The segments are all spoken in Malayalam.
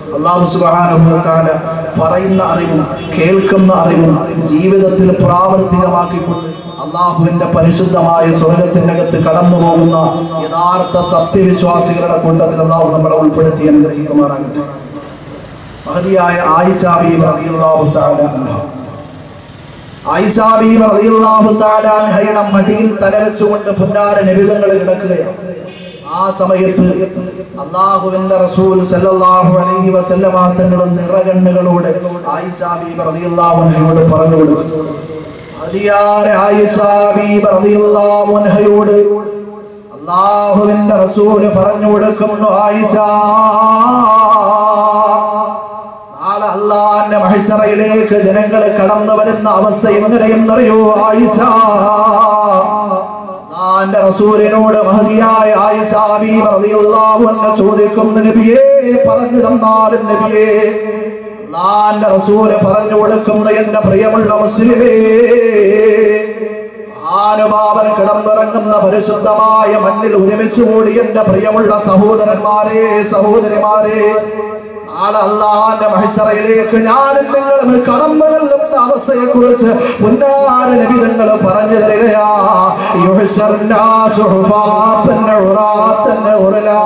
അള്ളാഹു സുബാനുഭവത്താല പറയുന്ന അറിവും കേൾക്കുന്ന അറിവും ജീവിതത്തിൽ പ്രാവർത്തികമാക്കിക്കൊണ്ട് അള്ളാഹുവിന്റെ പരിശുദ്ധമായ സ്വർഗത്തിന്റെ അകത്ത് കടന്നു പോകുന്ന യഥാർത്ഥ സത്യവിശ്വാസികളുടെ കൂട്ടത്തിൽ അള്ളാഹു നമ്മളെ ഉൾപ്പെടുത്തി അനുഗ്രഹിക്കുമാറാകട്ടെ മഹതിയായ ആയിഷാബി റളിയല്ലാഹു തആല അൻഹ ആയിഷാബി റളിയല്ലാഹു തആല അൻഹയുടെ മടിയിൽ തലവെച്ചുകൊണ്ട് പുന്നാര നബിതങ്ങൾ കിടക്കുകയാണ് ആ സമയത്ത് അള്ളാഹുവിന്റെ റസൂൽ സല്ലല്ലാഹു അലൈഹി വസല്ലമ തങ്ങൾ നിറകണ്ണുകളോട് ആയിഷാബി റളിയല്ലാഹു അൻഹയോട് പറഞ്ഞു കൊടുത്തു മഹതിയായ ആയിഷാബി റളിയല്ലാഹു അൻഹയോട് അള്ളാഹുവിന്റെ റസൂല് പറഞ്ഞു കൊടുക്കുന്നു ആയിഷ നാളെ അള്ളാന്റെ മഹിസറയിലേക്ക് ജനങ്ങൾ കടന്നു വരുന്ന അവസ്ഥ എങ്ങനെയെന്നറിയോ ആയിഷ അള്ളാന്റെ റസൂലിനോട് മഹതിയായ ആയിഷ ബീവി റളിയല്ലാഹു അൻഹ ചോദിക്കുന്നു നബിയേ പറഞ്ഞു തന്നാലും നബിയേ അള്ളാന്റെ റസൂല് പറഞ്ഞു കൊടുക്കുന്നു എന്റെ പ്രിയമുള്ള മുസ്ലിമേ മഹാനുഭാവൻ കിടന്നിറങ്ങുന്ന പരിശുദ്ധമായ മണ്ണിൽ ഒരുമിച്ച് കൂടി എന്റെ പ്രിയമുള്ള സഹോദരന്മാരെ സഹോദരിമാരെ നാളെ അള്ളാന്റെ മഹിസറയിലേക്ക് ഞാനും നിങ്ങളും കടന്നു ചെല്ലുന്ന അവസ്ഥയെ കുറിച്ച് പുന്നാര നബിതങ്ങൾ പറഞ്ഞു തരികയാ യുഹ്ശർനാസു ഹുഫാത്തൻ ഉറാത്തൻ ഉറലാ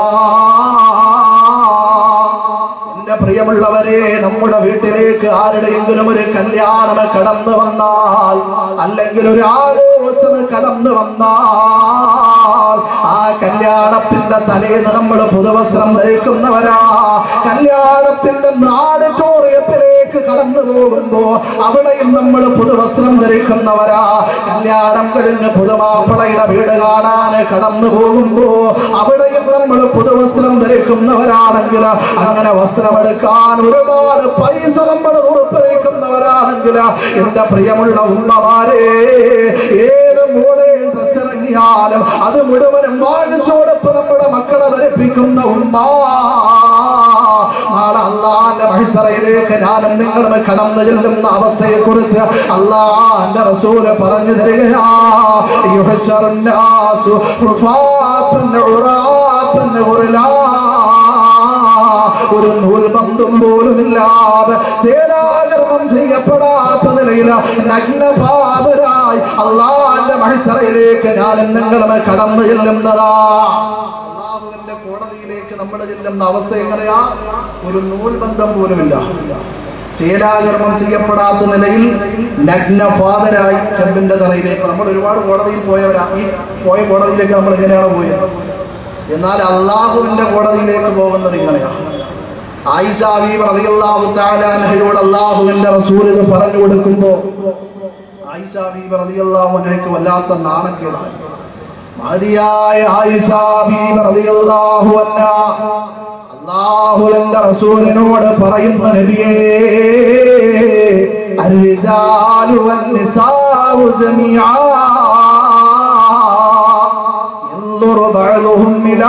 എന്റെ പ്രിയമുള്ളവരെ നമ്മുടെ വീട്ടിലേക്ക് ആരുടെയെങ്കിലും ഒരു കല്യാണം കടന്നു വന്നാൽ അല്ലെങ്കിൽ ഒരു ആഘോഷം കടന്നു വന്നാൽ ആ കല്യാണത്തിന്റെ തലേന്ന് നമ്മൾ പുതുവസ്ത്രം ധരിക്കുന്നവരാ കല്യാണത്തിന്റെ നാടിറ്റോറിയത്തിലേക്ക് കടന്നു പോകുമ്പോ അവിടെയും നമ്മൾ പുതുവസ്ത്രം ധരിക്കുന്നവരാ കല്യാണം കഴിഞ്ഞ് പുതുമാപ്പിളയുടെ വീട് കാണാൻ കടന്നു പോകുമ്പോ അവിടെയും നമ്മൾ പുതുവസ്ത്രം ധരിക്കുന്നവരാണെങ്കിൽ അങ്ങനെ വസ്ത്രമെടുക്കാൻ ഒരുപാട് പൈസ നമ്മൾ ഉറപ്പിക്കുന്നവരാണെങ്കിൽ എന്റെ പ്രിയമുള്ള ഉമ്മമാരെ ഏത് മൂടയിൽ ഡ്രസ് ഇറങ്ങിയാലും അത് മുഴുവനും വാങ്ങിച്ചോടൊപ്പ് നമ്മുടെ മക്കളെ ധരിപ്പിക്കുന്ന ഉമ്മ നാളെ അള്ളാന്റെ മഹിസറയിലേക്ക് ഞാനും നിങ്ങളും കടന്നു ചെല്ലുന്ന അവസ്ഥയെ കുറിച്ച് അള്ളാന്റെ റസൂല് പറഞ്ഞു തരികയാ യുഹ്ശറുന്നാസു ഹുഫാത്തൻ ഉറാത്തൻ ഉറുലാ ഒരു നൂൽബന്ധം പോലുമില്ലാതെ ചേരാകർമ്മം ചെയ്യപ്പെടാത്ത നിലയിൽ നഗ്നപാതരായി അള്ളാന്റെ മഹിസറയിലേക്ക് ഞാനും നിങ്ങളും കടന്നു ചെല്ലുന്നതാ അള്ളാഹുവിന്റെ കോടതിയിലേക്ക് നമ്മൾ ചെല്ലുന്ന അവസ്ഥ എങ്ങനെയാ ഒരു നൂൽബന്ധം പോലുമില്ല ചേലാകർമ്മം ചെയ്യപ്പെടാത്ത നിലയിൽ നഗ്നപാതരായി ചെമ്പിന്റെ തറയിലേക്ക് നമ്മൾ ഒരുപാട് കോടതിയിൽ പോയവരാ ഈ പോയ കോടതിയിലേക്ക് നമ്മൾ എങ്ങനെയാണ് പോയത് എന്നാൽ അള്ളാഹുവിന്റെ കോടതിയിലേക്ക് പോകുന്നത് ഇങ്ങനെയാണ് ആയിഷാബി റളിയല്ലാഹു തആല അൻഹയോട് അള്ളാഹുവിന്റെ റസൂൽ ഇത് പറഞ്ഞു കൊടുക്കുമ്പോ ആയിഷാബി റളിയല്ലാഹു അൻഹയ്ക്ക് വല്ലാത്ത നാണക്കേടായി മഹദിയായ ആയിഷാബി റളിയല്ലാഹു അൻഹ അള്ളാഹുവിന്റെ റസൂലിനോട് പറയുന്ന നബിയേ الرجال والنساء جميعا ينظر بعضهم إلى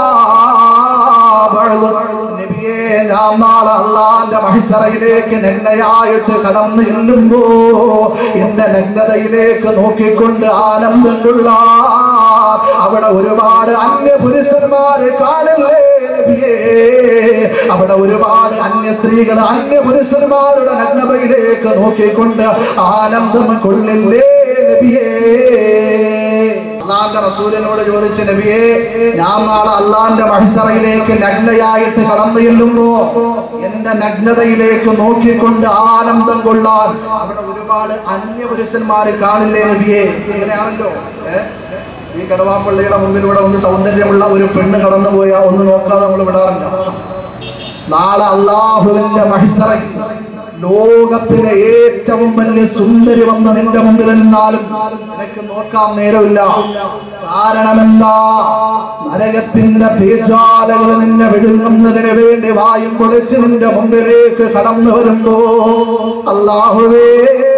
بعض നബിയേ ഞാൻ നാളെ അള്ളാന്റെ മഹിസറയിലേക്ക് നഗ്നയായിട്ട് കടന്നു ചെല്ലുമ്പോ എന്റെ നഗ്നതയിലേക്ക് നോക്കിക്കൊണ്ട് ആനന്ദം കൊള്ളാൻ അവിടെ ഒരുപാട് അന്യ പുരുഷന്മാരെ കാണില്ലേ നബിയേ അവിടെ ഒരുപാട് അന്യ സ്ത്രീകൾ അന്യ പുരുഷന്മാരുടെ നഗ്നതയിലേക്ക് നോക്കിക്കൊണ്ട് ആനന്ദം കൊള്ളില്ലേ നബിയേ അള്ളാന്റെ റസൂലിനോട് ചോദിച്ച നബിയെ ഞാൻ നാളെ അള്ളാന്റെ മഹിസറയിലേക്ക് നഗ്നയായിട്ട് കടന്നു ചെല്ലുമ്പോ എന്റെ നഗ്നതയിലേക്ക് നോക്കിക്കൊണ്ട് ആനന്ദം കൊള്ളാൻ അവിടെ ഒരുപാട് അന്യ പുരുഷന്മാര് കാണില്ലേ നബിയെ ഇങ്ങനെയാണല്ലോ ഏ? ഈ കടവാപ്പള്ളിയുടെ മുമ്പിലൂടെ ഒന്ന് സൗന്ദര്യമുള്ള ഒരു പെണ്ണ് കടന്നു പോയാൽ ഒന്ന് നോക്കാതെ നമ്മൾ വിടാറില്ല നാളെ അള്ളാഹുവിന്റെ മഹിസറ ലോകത്തിലെ ഏറ്റവും വലിയ സുന്ദരി വന്ന് നിന്റെ മുമ്പിൽ നിന്നാലും നിനക്ക് നോക്കാൻ നേരമില്ല കാരണം എന്താ നരകത്തിന്റെ പേച്ചാലകൾ നിന്നെ വിഴുങ്ങുന്നതിന് വേണ്ടി വായും പൊളിച്ച് നിന്റെ മുമ്പിലേക്ക് കടന്നു വരുമ്പോ അള്ളാഹുവേ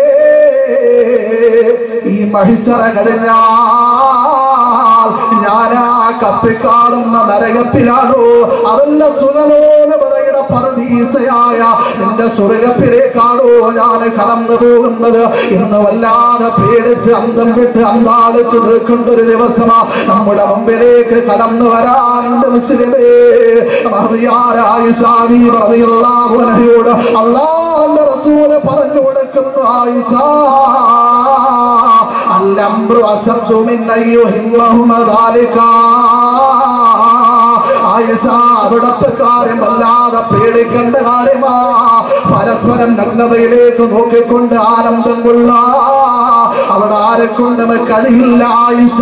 ഈ മഹിസറ കഴിഞ്ഞാൽ ഞാനാ കപ്പിക്കാടുന്ന നരകത്തിലാണോ അതല്ല സുഖലോലപതയുടെ പറുതി പറുദീസയായ നിന്റെ സ്വർഗത്തിലേക്കാണോ ഞാൻ കടന്നു പോകുന്നത് എന്ന് വല്ലാതെ പേടിച്ച് അന്തം വിട്ട് അന്താളിച്ച് നിൽക്കേണ്ട ഒരു ദിവസമാ നമ്മുടെ മുമ്പിലേക്ക് കടന്നു വരാനുണ്ട് മുസ്ലിമേ മഹതിയാരായ സാബി പറഞ്ഞിയോട് അള്ളാന്റെ റസൂല് പറഞ്ഞു കൊടുക്കുന്നു ആയിഷ അല്ലംബ്രു അസബ്ദു മിൻ അയ്യുഹിമ്മഹുമ ذلك ആയിഷ അവിടത്തെ കാര്യം വല്ലാതെ പേടിക്കേണ്ട കാര്യമാ പരസ്പരം നഗ്നതയിലേക്ക് നോക്കിക്കൊണ്ട് ആനന്ദം കൊള്ള അവിടെ ആരെ കൊണ്ടും കഴിയില്ല ആയിഷ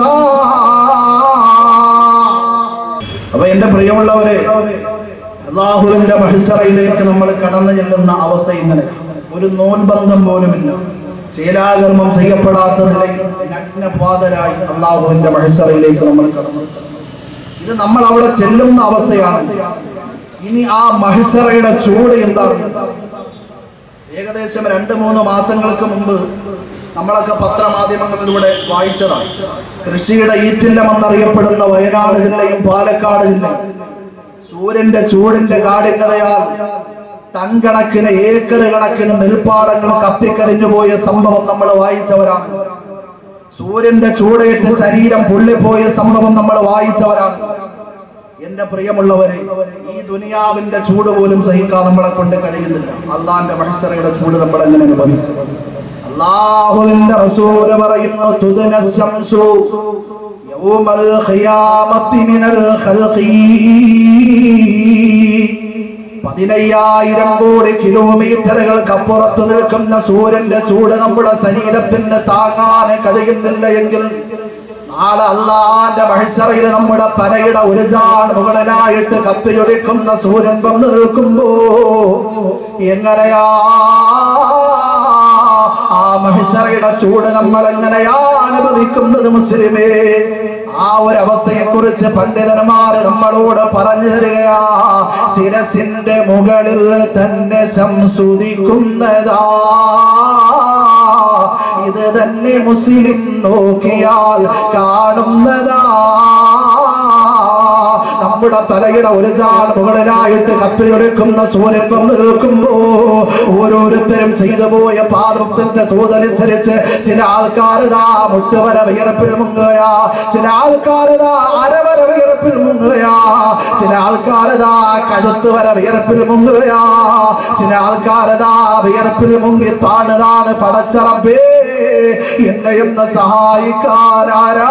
അപ്പൊ എന്റെ പ്രിയമുള്ളവരെ അള്ളാഹുവിന്റെ മഹിസറയിലേക്ക് നമ്മൾ കടന്നു ചെല്ലുന്ന അവസ്ഥ ഇങ്ങനെ ഒരു നോൽബന്ധം പോലുമില്ല ചേലാകർമ്മം ചെയ്യപ്പെടാത്ത നിലയിൽ നഗ്നപാതരായി അള്ളാഹുവിന്റെ മഹിസറയിലേക്ക് നമ്മൾ കടന്നു ഇത് നമ്മൾ അവിടെ ചെല്ലുന്ന അവസ്ഥയാണ് ഇനി ആ മഹിസറയുടെ ചൂട് എന്താണ് ഏകദേശം രണ്ട് മൂന്ന് മാസങ്ങൾക്ക് മുമ്പ് നമ്മളൊക്കെ പത്രമാധ്യമങ്ങളിലൂടെ വായിച്ചതാണ് കൃഷിയുടെ ഈറ്റില്ലമെന്നറിയപ്പെടുന്ന വയനാട് ജില്ലയും പാലക്കാട് ജില്ലയും സൂര്യന്റെ ചൂടിന്റെ കാഠിന്യതയാൽ ടൺ കണക്കിന് ഏക്കർ കണക്കിന് നെൽപ്പാടങ്ങൾ കത്തിക്കരിഞ്ഞു പോയ സംഭവം നമ്മൾ വായിച്ചവരാണ് സൂര്യന്റെ ചൂടേറ്റ് ശരീരം പൊള്ളിപ്പോയ സംഭവം നമ്മൾ വായിച്ചവരാണ് എന്റെ പ്രിയമുള്ളവരെ ഈ ദുനിയാവിന്റെ ചൂട് പോലും സഹിക്കാൻ നമ്മളെ കൊണ്ട് കഴിയുന്നില്ല അള്ളാന്റെ മത്സരയുടെ ചൂട് നമ്മൾ എങ്ങനെ അനുഭവിക്കും അള്ളാഹുവിന്റെ റസൂല് പറയുന്നു തുദന ശംസു യൗമൽ ഖിയാമത്തി മിനൽ ഖൽഖി പതിനയ്യായിരം കോടി കിലോമീറ്ററുകൾക്ക് അപ്പുറത്ത് നിൽക്കുന്ന സൂര്യന്റെ ചൂട് നമ്മുടെ ശരീരത്തിന് താങ്ങാൻ കഴിയുന്നില്ല എങ്കിൽ നാളെ അള്ളാന്റെ മത്സരയിൽ നമ്മുടെ തലയുടെ ഒരു ചാൺ മുകളിലായിട്ട് കത്തിയൊലിക്കുന്ന സൂര്യൻ വന്ന് നിൽക്കുമ്പോ എങ്ങനെയാ ആ മഹിസറയുടെ ചൂട് നമ്മൾ എങ്ങനെയാ അനുഭവിക്കുന്നത് മുസ്ലിമേ ആ ഒരു അവസ്ഥയെ കുറിച്ച് പണ്ഡിതന്മാര് നമ്മളോട് പറഞ്ഞു തരികയാ ശിരസിന്റെ മുകളിൽ തന്നെ സംസുദിക്കുന്നതാ ഇത് തന്നെ മുസ്ലിം നോക്കിയാൽ കാണുന്നതാ നമ്മുടെ തലയുടെ ഒരു ചാൾ മുകളിലായിട്ട് കപ്പിയൊരുക്കുന്ന സൂര്യൻ വന്ന് നിൽക്കുമ്പോ ഓരോരുത്തരും ചെയ്തു പോയ പാദത്തിന്റെ തോതനുസരിച്ച് ചില ആൾക്കാരിതാ മുട്ടുവര വിയർപ്പിൽ മുങ്ങുകയാ ചില ആൾക്കാരിതാ അരവര വിയർപ്പിൽ മുങ്ങുകയാ ചില ആൾക്കാരിതാ കഴുത്ത് വര വിയർപ്പിൽ മുങ്ങുകയാ ചില ആൾക്കാരിതാ വിയർപ്പിൽ മുങ്ങി താണുതാണ് പടച്ചറബേ എന്നെ എന്ന് സഹായിക്കാനാരാ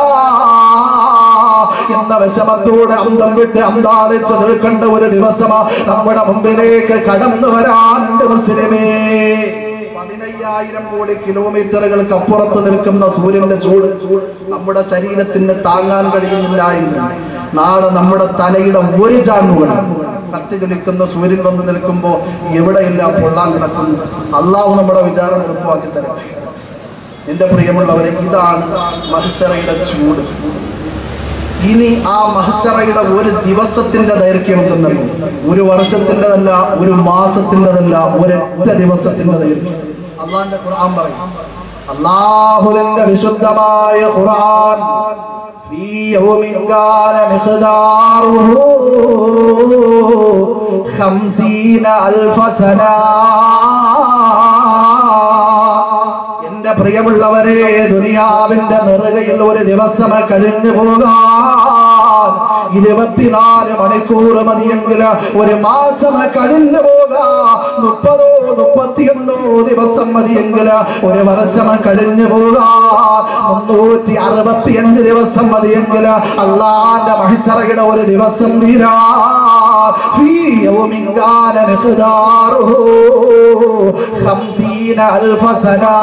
എന്ന വിഷമത്തോടെ അന്തം വിട്ട് അന്താളിച്ച് നിൽക്കേണ്ട ഒരു ദിവസമാ നമ്മുടെ മുമ്പിലേക്ക് കടന്നു വരാനുണ്ട് മുസ്ലിമേ പതിനയ്യായിരം കോടി കിലോമീറ്ററുകൾക്ക് അപ്പുറത്ത് നിൽക്കുന്ന സൂര്യന്റെ ചൂട് നമ്മുടെ ശരീരത്തിന് താങ്ങാൻ കഴിയുന്നില്ല എങ്കിൽ നാളെ നമ്മുടെ തലയുടെ ഒരു ചാണ്ടുകൾ കത്തി ജ്വലിക്കുന്ന സൂര്യൻ വന്ന് നിൽക്കുമ്പോ എവിടെയെല്ലാം പൊള്ളാൻ കിടക്കുന്നു അള്ളാഹു നമ്മുടെ വിചാരം എളുപ്പമാക്കി തരട്ടെ എന്റെ പ്രിയമുള്ളവരെ ഇതാണ് മത്സരയുടെ ചൂട് ഇനി ആ മഹസറയുടെ ഒരു ദിവസത്തിന്റെ ദൈർഘ്യം എന്തെന്നറിയോ ഒരു വർഷത്തിൻ്റെതല്ല ഒരു മാസത്തിൻ്റെതല്ല ഒരൊറ്റ ദിവസത്തിന്റെ ദൈർഘ്യം അള്ളാന്റെ ഖുർആൻ പറയും അള്ളാഹുവിന്റെ വിശുദ്ധമായ ഖുർആൻ في يوم كان مقداره خمسين ألف سنة എന്റെ പ്രിയമുള്ളവരെ ദുനിയാവിന്റെ നെറുകയിൽ ഒരു ദിവസം കഴിഞ്ഞു പോകാൻ ഇരുപത്തിനാല് മണിക്കൂർ മതിയെങ്കിൽ ഒരു മാസം കഴിഞ്ഞു പോകാം മുപ്പതോ മുപ്പത്തിയൊന്നോ ദിവസം മതിയെങ്കിൽ ഒരു വർഷം കഴിഞ്ഞു പോകാൻ മുന്നൂറ്റി അറുപത്തിയഞ്ച് ദിവസം മതിയെങ്കിൽ അള്ളാന്റെ മഹിസറയുടെ ഒരു ദിവസം തീരാ في يوم كان مقداره خمسين ألف سنة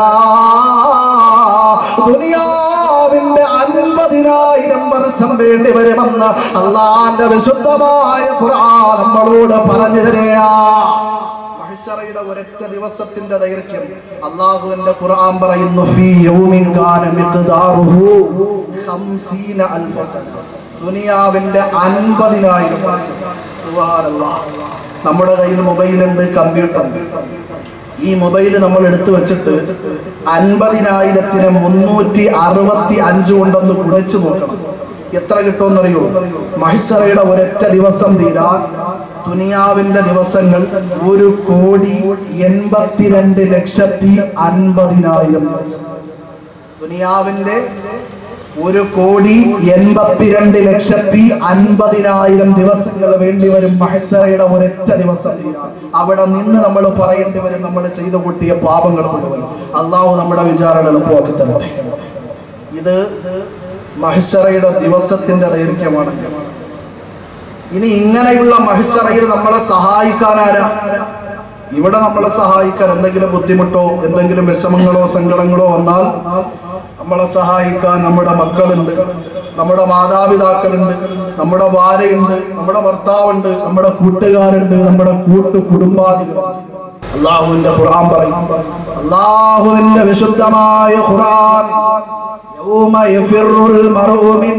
ദുനിയാവിന്റെ അൻപതിനായിരം വർഷം വേണ്ടി വരുമെന്ന് അള്ളാന്റെ വിശുദ്ധമായ ഖുർആൻ നമ്മളോട് പറഞ്ഞു തരികയാ മഹിശറയുടെ ഒരൊറ്റ ദിവസത്തിന്റെ ദൈർഘ്യം അള്ളാഹുവിന്റെ ഖുർആൻ പറയുന്നു ഫീ യൗമിൻ കാന മിഖ്ദാറുഹു 50 അൽഫ സന ദുനിയാവിന്റെ അൻപതിനായിരം വർഷം സുബ്ഹാനല്ലാഹ്. നമ്മുടെ കയ്യിൽ മൊബൈലുണ്ട് കമ്പ്യൂട്ടർ ഉണ്ട് ഈ മൊബൈൽ നമ്മൾ എടുത്തു വെച്ചിട്ട് അൻപതിനായിരത്തിന് മുന്നൂറ്റി അറുപത്തി അഞ്ച് കൊണ്ടൊന്ന് കുഴച്ചു നോക്കണം എത്ര കിട്ടുമെന്നറിയോ മഹിസറയുടെ ഒരൊറ്റ ദിവസം തീരാൻ ദുനിയാവിന്റെ ദിവസങ്ങൾ ഒരു കോടി എൺപത്തിരണ്ട് ലക്ഷത്തി അൻപതിനായിരം ദിവസം ദുനിയാവിന്റെ ഒരു കോടി എൺപത്തിരണ്ട് ലക്ഷത്തി അൻപതിനായിരം ദിവസങ്ങൾ വേണ്ടി വരും മഹസറയുടെ ഒരൊറ്റ ദിവസം അവിടെ നിന്ന് നമ്മൾ പറയേണ്ടി വരും നമ്മൾ ചെയ്തു കൂട്ടിയ പാപങ്ങൾ മുഴുവൻ അള്ളാഹു നമ്മുടെ വിചാരണ എളുപ്പമാക്കി തരട്ടെ ഇത് മഹസറയുടെ ദിവസത്തിന്റെ ദൈർഘ്യമാണ് ഇനി ഇങ്ങനെയുള്ള മഹിഷറയിൽ നമ്മളെ സഹായിക്കാനാരാ ഇവിടെ നമ്മളെ സഹായിക്കാൻ എന്തെങ്കിലും ബുദ്ധിമുട്ടോ എന്തെങ്കിലും വിഷമങ്ങളോ സങ്കടങ്ങളോ വന്നാൽ നമ്മളെ സഹായിക്കാൻ നമ്മുടെ മക്കളുണ്ട് നമ്മുടെ മാതാപിതാക്കളുണ്ട് നമ്മുടെ ഭാര്യയുണ്ട് നമ്മുടെ ഭർത്താവുണ്ട് നമ്മുടെ കൂട്ടുകാരുണ്ട് നമ്മുടെ കൂട്ടു കുടുംബാദികൾ അള്ളാഹുവിന്റെ ഖുർആൻ പറയും അള്ളാഹുവിന്റെ വിശുദ്ധമായ ഖുർആൻ يوم يفر المرء من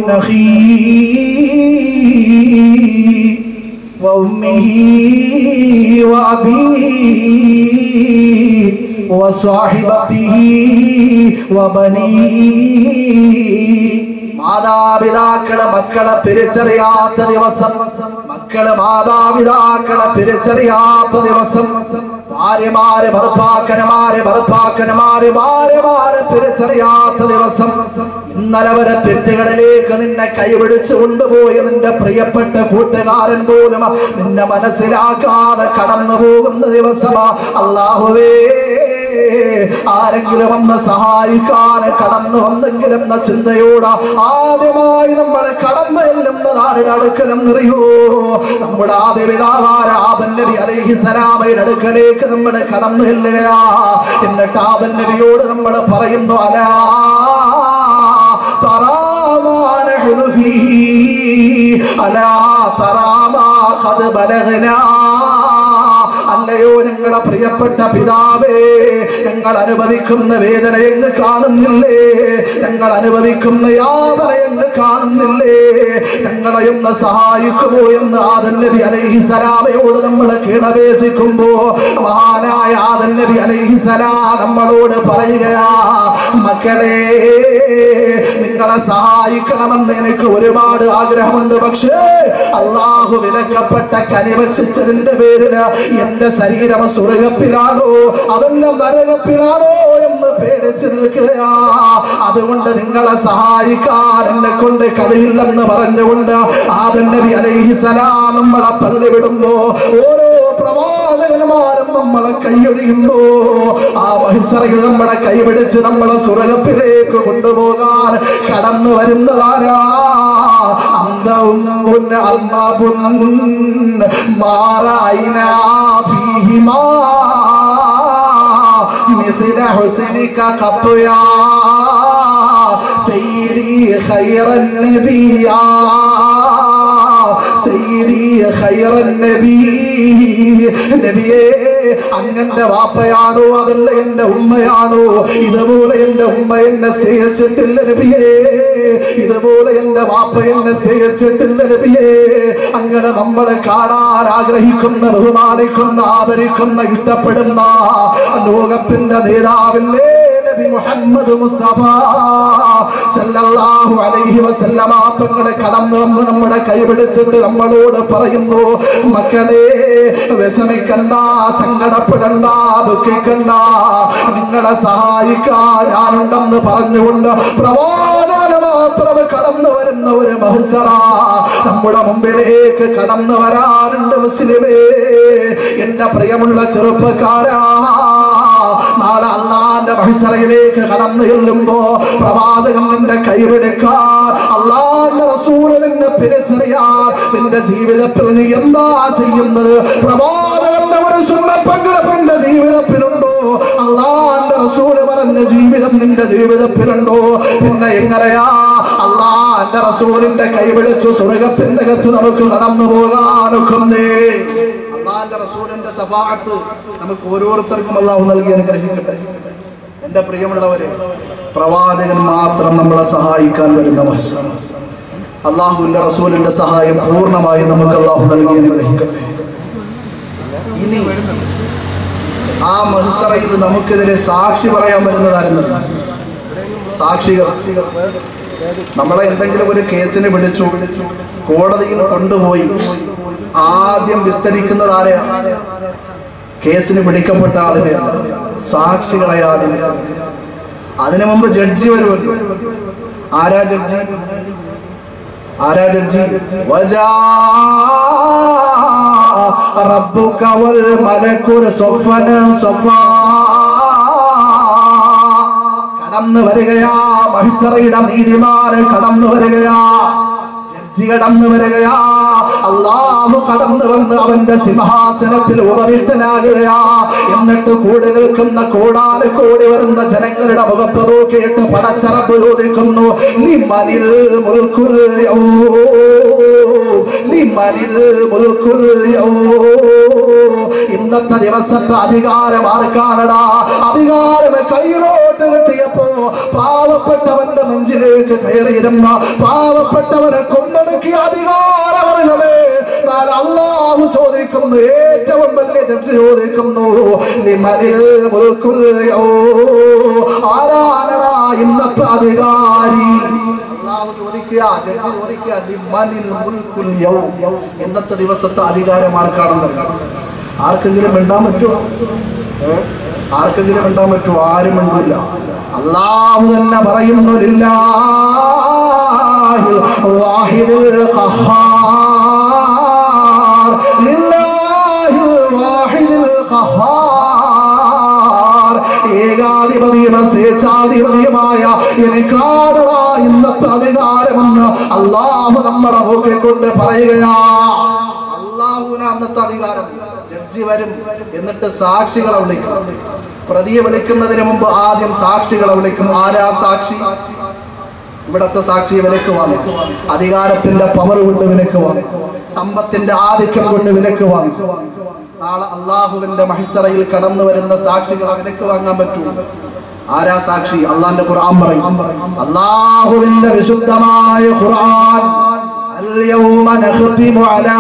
أخيه وأمه وأبيه وصاحبته وبنيه മാതാപിതാക്കളെ മക്കളെ തിരിച്ചറിയാത്ത ദിവസം മക്കള് മാതാപിതാക്കളെ തിരിച്ചറിയാത്ത ദിവസം ഭാര്യമാര് ഭർത്താക്കന്മാര് ഭർത്താക്കന്മാര് ഭാര്യമാരെ തിരിച്ചറിയാത്ത ദിവസം ഇന്നലെ വരെ തെറ്റുകളിലേക്ക് നിന്നെ കൈപിടിച്ച് കൊണ്ടുപോയി നിന്റെ പ്രിയപ്പെട്ട കൂട്ടുകാരൻ പോലും നിന്നെ മനസ്സിലാക്കാതെ കടന്നു പോകുന്ന ദിവസമാ അള്ളാഹുവേ ആരെങ്കിലും ഒന്ന് സഹായിക്കാൻ കടന്നു വന്നെങ്കിലും എന്ന ചിന്തയോട് ആദ്യമായി നമ്മളെ കടന്നു ചെല്ലുന്നത് ആരുടെ അടുക്കലും നിറയോ നമ്മുടെ ആദ്യ പിതാവാര ആബൻ നബി അലൈഹി സലാമയുടെ അടുക്കലേക്ക് നമ്മൾ കടന്നു ചെല്ലുകയാ എന്നിട്ട് ആബൻ നബിയോട് നമ്മൾ പറയുന്നു അലാ തറാമാ നഹ്നു ഫീഹി അലാ തറാമാ ഖദ് ബലഗ്നാ അല്ലയോ ഞങ്ങളുടെ പ്രിയപ്പെട്ട പിതാവേ ഞങ്ങൾ അനുഭവിക്കുന്ന വേദന എന്ന് കാണുന്നില്ലേ ഞങ്ങൾ അനുഭവിക്കുന്ന യാതന എന്ന് കാണുന്നില്ലേ ഞങ്ങളെ ഒന്ന് സഹായിക്കുമോ എന്ന് ആദൻ നബി അലൈഹി സലാമയോട് നമ്മൾ കീടപേശിക്കുമ്പോ മഹാനായ ആദൻ നബി അലൈഹി സലാം നമ്മളോട് പറയുകയാ മക്കളെ നിങ്ങളെ സഹായിക്കണമെന്ന് എനിക്ക് ഒരുപാട് ആഗ്രഹമുണ്ട് പക്ഷേ അള്ളാഹു വിലക്കപ്പെട്ട കനിവശിച്ചതിന്റെ പേരില് എന്റെ ശരീരം സ്വർഗത്തിലാണോ അതല്ല നരകത്തിലാണോ എന്ന് പേടിച്ച് നിൽക്കുകയാ അതുകൊണ്ട് നിങ്ങളെ സഹായിക്കാൻ എന്നെ കൊണ്ട് കഴിയില്ലെന്ന് പറഞ്ഞുകൊണ്ട് ആദൻ നബി അലൈഹിസലാം നമ്മളെ പള്ളി വിടുമ്പോ ഓരോ പ്രവാചകന്മാരും നമ്മളെ കൈയൊഴിയുമ്പോ ആ മഹിസറയിൽ നമ്മുടെ കൈപിടിച്ച് നമ്മളെ സ്വർഗത്തിലേക്ക് കൊണ്ടുപോകാൻ കടന്നു വരുന്നതാരാ അന്തവും അമ്മബുൻ മാറായിനാ ഫീഹിമാ مثل حسنك قط يا سيدي خير النبي يا سيدي خير النبي നബിയേ അങ്ങന്റെ വാപ്പയാണോ അതല്ല എന്റെ ഉമ്മയാണോ ഇതുപോലെ എന്റെ ഉമ്മ എന്നെ സ്നേഹിച്ചിട്ടില്ല നബിയേ ഇതുപോലെ എന്റെ വാപ്പ എന്നെ സ്നേഹിച്ചിട്ടില്ല നബിയേ അങ്ങനെ നമ്മളെ കാണാൻ ആഗ്രഹിക്കുന്ന ബഹുമാനിക്കുന്ന ആദരിക്കുന്ന ഇഷ്ടപ്പെടുന്ന ലോകത്തിന്റെ നേതാവില്ലേ നബി മുഹമ്മദ് മുസ്തഫ സല്ലല്ലാഹു അലൈഹി വസല്ലമ തങ്ങളെ കടന്നു വന്ന് നമ്മുടെ കൈപിടിച്ചിട്ട് നമ്മളോട് പറയുന്നു മക്കളെ വിഷമിക്കണ്ട സങ്കടപ്പെടണ്ട ദുഃഖിക്കണ്ട നിങ്ങളെ സഹായിക്കാൻ ഞാനുണ്ടെന്ന് പറഞ്ഞുകൊണ്ട് പ്രവാചകന് മാത്രം കടന്നു വരുന്ന ഒരു മഹസറ നമ്മുടെ മുമ്പിലേക്ക് കടന്നു വരാറുണ്ട് മുസ്ലിമേ എന്റെ പ്രിയമുള്ള ചെറുപ്പക്കാരാ നാളെ അള്ളാന്റെ മഹിസറയിലേക്ക് കടന്നു ചെല്ലുമ്പോ പ്രവാചകൻ നിന്റെ കൈപിടിക്കാൻ അള്ളാന്റെ റസൂല് നിന്നെ തിരിച്ചറിയാൻ നിന്റെ ജീവിതത്തിൽ നീ എന്താ ചെയ്യുന്നത് പ്രവാചകന്റെ ഒരു സുന്നപ്പങ്കിലും നിന്റെ ജീവിതത്തിലുണ്ടോ അള്ളാന്റെ റസൂല് പറഞ്ഞ ജീവിതം നിന്റെ ജീവിതത്തിലുണ്ടോ പിന്നെ എങ്ങനെയാ അള്ളാന്റെ റസൂലിന്റെ കൈപിടിച്ചു സ്വർഗത്തിന്റെ അകത്ത് നമുക്ക് കടന്നു പോകാനൊക്കുന്നേ അള്ളാന്റെ റസൂലിന്റെ സഭാഅത്ത് നമുക്ക് ഓരോരുത്തർക്കും അള്ളാഹു നൽകി അനുഗ്രഹിക്കട്ടെ എന്റെ പ്രിയമുള്ളവരെ പ്രവാചകൻ മാത്രം നമ്മളെ സഹായിക്കാൻ വരുന്ന മഹസറ അള്ളാഹുവിന്റെ റസൂലിന്റെ സഹായം പൂർണ്ണമായും നമുക്ക് അള്ളാഹു നൽകി അനുഗ്രഹിക്കട്ടെ ഇനി ആ മത്സറയിൽ നമുക്കെതിരെ സാക്ഷി പറയാൻ വരുന്നതായിരുന്നല്ല സാക്ഷികൾ നമ്മളെ എന്തെങ്കിലും ഒരു കേസിന് വിളിച്ചു കോടതിയിൽ കൊണ്ടുപോയി ആദ്യം വിസ്തരിക്കുന്നത് ആരെയാ കേസിന് പിടിക്കപ്പെട്ട ആളുകളെയല്ല സാക്ഷികളെ ആദ്യം വിസ്തരിക്കുക അതിനു മുമ്പ് ജഡ്ജി വരുമല്ലോ ആരാ ജഡ്ജി ആരാ ജഡ്ജി വജാ റബ്ബുക വൽ മലക്കു സഫന സഫാ കടന്നു വരികയാ മഹിസറയുടെ നീതിമാര് കടന്നു വരികയാ ജഡ്ജി കടന്നു വരികയാ അള്ളാഹു കടന്നു വന്ന് അവന്റെ സിംഹാസനത്തിൽ ഉപവിഷ്ടനാകുകയാ എന്നിട്ട് കൂടി നിൽക്കുന്ന കോടാന് കോടി വരുന്ന ജനങ്ങളുടെ മുഖത്ത് നോക്കിയിട്ട് പടച്ചറപ്പ് ചോദിക്കുന്നു നിമ്മനിൽ മുൽക്കുൽ യൗ നിമ്മനിൽ മുൽക്കുൽ യൗ ഇന്നത്തെ ദിവസത്തെ അധികാരം ആർക്കാണടാ അധികാരം കയ്യിലോട്ട് കിട്ടിയപ്പോ പാവപ്പെട്ടവന്റെ നെഞ്ചിലേക്ക് കയറിയിരുന്ന പാവപ്പെട്ടവരെ കൊണ്ടടക്കിയ അധികാരവർഗമേ നാളെ അള്ളാഹു ചോദിക്കുന്നു ഏറ്റവും വലിയ ജഡ്ജി ചോദിക്കുന്നു നിമനിൽ മുൽക്കുല്ലയോ ആരാണടാ ഇന്നത്തെ അധികാരി അള്ളാഹു ചോദിക്കുക ജഡ്ജി ചോദിക്കുക നിമനിൽ മുൽക്കുല്ലയോ ഇന്നത്തെ ദിവസത്തെ അധികാരം ആർക്കാണെന്നറിയാം ആർക്കെങ്കിലും മിണ്ടാൻ പറ്റുമോ ഏ? ആർക്കെങ്കിലും മിണ്ടാൻ പറ്റുമോ ആരും മിണ്ടില്ല അള്ളാഹു തന്നെ പറയുന്നു ലില്ലാഹിൽ വാഹിദിൽ ഖഹാർ ലില്ലാഹിൽ വാഹിദിൽ ഖഹാർ ഏകാധിപതിയും സ്വേച്ഛാധിപതിയുമായ എനിക്കാടടാ ഇന്നത്തെ അധികാരമെന്ന് അള്ളാഹു നമ്മളെ നോക്കിക്കൊണ്ട് പറയുകയാ അള്ളാഹുവിന് അന്നത്തെ അധികാരം ജഡ്ജി വരും എന്നിട്ട് സാക്ഷികളെ വിളിക്കും പ്രതിയെ വിളിക്കുന്നതിന് മുമ്പ് ആദ്യം സാക്ഷികളെ വിളിക്കും ആരാ സാക്ഷി ഇവിടത്തെ സാക്ഷി വിലക്ക് വാങ്ങും അധികാരത്തിന്റെ പവർ കൊണ്ട് വിലക്ക് വാങ്ങും സമ്പത്തിന്റെ ആധിക്യം കൊണ്ട് വിലക്ക് വാങ്ങും നാളെ അള്ളാഹുവിന്റെ മഹിസറയിൽ കടന്നു വരുന്ന സാക്ഷികളെ വിലക്ക് വാങ്ങാൻ പറ്റൂ ആരാ സാക്ഷി അള്ളാന്റെ ഖുർആൻ പറയും അള്ളാഹുവിന്റെ വിശുദ്ധമായ ഖുർആൻ اليوم نختم على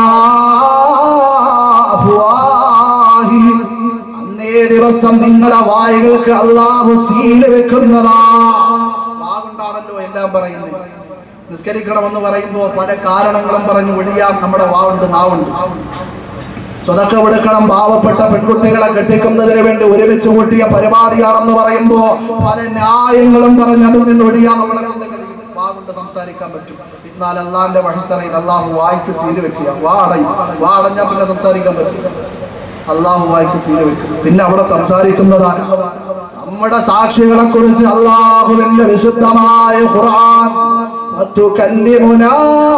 أفواههم അന്നേ ദിവസം നിങ്ങളുടെ വായുകൾക്ക് അള്ളാഹു സീല് വെക്കുന്നതാ വാവുണ്ടാണല്ലോ എല്ലാം പറയുന്നത് നിസ്കരിക്കണമെന്ന് പറയുമ്പോ പല കാരണങ്ങളും പറഞ്ഞു ഒഴിയാൻ നമ്മുടെ വാവുണ്ട് നാവുണ്ട് സ്വതക്ക കൊടുക്കണം പാവപ്പെട്ട പെൺകുട്ടികളെ കെട്ടിക്കുന്നതിന് വേണ്ടി ഒരുമിച്ച് കൂട്ടിയ പരിപാടിയാണെന്ന് പറയുമ്പോ പല ന്യായങ്ങളും പറഞ്ഞ് അതിൽ നിന്ന് ഒഴിയാൻ നമ്മളെ കൊണ്ട് കഴിയും വാവുണ്ട് സംസാരിക്കാൻ പറ്റും എന്നാൽ അള്ളാന്റെ മഹിസറയിൽ അള്ളാഹു വായിക്ക് സീല് വെക്കുക വാ അടയും വാ അടഞ്ഞാൽ പിന്നെ സംസാരിക്കാൻ പറ്റും അള്ളാഹു വായിക്ക് സീല് വെക്കും പിന്നെ അവിടെ സംസാരിക്കുന്നതാണ് നമ്മുടെ സാക്ഷികളെ കുറിച്ച് അള്ളാഹുവിന്റെ വിശുദ്ധമായ ഖുർആൻ وتكلمنا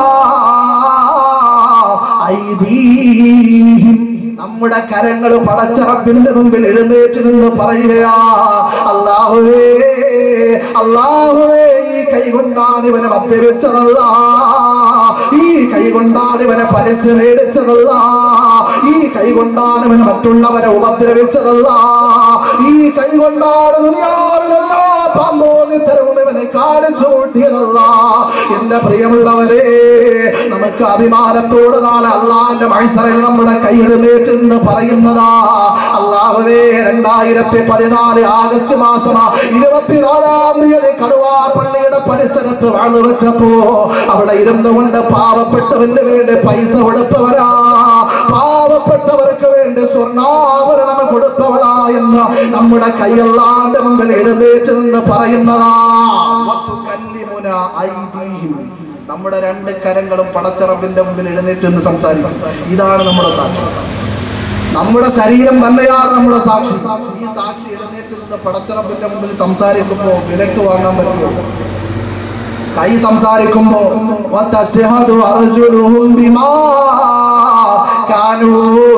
أيديهم നമ്മുടെ കരങ്ങൾ പടച്ചറപ്പിന്റെ മുമ്പിൽ എഴുന്നേറ്റ് നിന്ന് പറയുകയാ അള്ളാഹുവേ അള്ളാഹുവേ ഈ കൈ കൊണ്ടാണ് ഇവനെ മദ്യപിച്ചതല്ല ഈ കൈ കൊണ്ടാണ് ഇവനെ പലിശ മേടിച്ചതല്ല ഈ കൈ കൊണ്ടാണ് ഇവൻ മറ്റുള്ളവരെ ഉപദ്രവിച്ചതല്ല ഈ കൈ കൊണ്ടാണ് ദുനിയാവിലെല്ലാ പാന്തോന്നിത്തരവും ഇവനെ കാണിച്ചു കൂട്ടിയതല്ല എന്റെ പ്രിയമുള്ളവരെ നമുക്ക് അഭിമാനത്തോട് നാളെ അള്ളാന്റെ മത്സരം നമ്മുടെ കൈയിടുന്നേറ്റ് എന്ന് പറയുന്നതാ അള്ളാഹുവേ രണ്ടായിരത്തി പതിനാല് ആഗസ്റ്റ് മാസം ഇരുപത്തിനാലാം തീയതി കടുവാ പള്ളിയുടെ പരിസരത്ത് വാഴ്ന്നു വെച്ചപ്പോ അവിടെ ഇരുന്നു കൊണ്ട് പാവപ്പെട്ടവന് വേണ്ടി പൈസ കൊടുത്തവരാ പാവപ്പെട്ടവർക്ക് വേണ്ടി സ്വർണ്ണാഭരണം കൊടുത്തവളാ എന്ന് നമ്മുടെ കൈയല്ലാന്റെ മുമ്പിൽ എഴുന്നേറ്റ് നിന്ന് പറയുന്നതാ വത്തുകല്ലിമുന ഐദീഹിം. നമ്മുടെ രണ്ട് കരങ്ങളും പടച്ചറപ്പിന്റെ മുമ്പിൽ എഴുന്നേറ്റ് നിന്ന് സംസാരിക്കും ഇതാണ് നമ്മുടെ സാക്ഷി നമ്മുടെ ശരീരം തന്നെയാണ് നമ്മുടെ സാക്ഷി ഈ സാക്ഷി എഴുന്നേറ്റ് നിന്ന് പടച്ചറപ്പിന്റെ മുമ്പിൽ സംസാരിക്കുമ്പോ വിലക്ക് വാങ്ങാൻ പറ്റുമോ കൈ സംസാരിക്കുമ്പോ വതശ്ഹദു അർജുലുഹും ബിമാ കാനൂ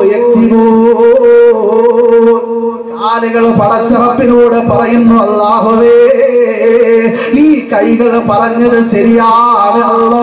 യക്സിബൂൻ കാലുകൾ പടച്ചിറപ്പിനോട് പറയുന്നു അല്ലാഹുവേ ഈ കൈകൾ പറഞ്ഞത് ശരിയാണ് അല്ലാ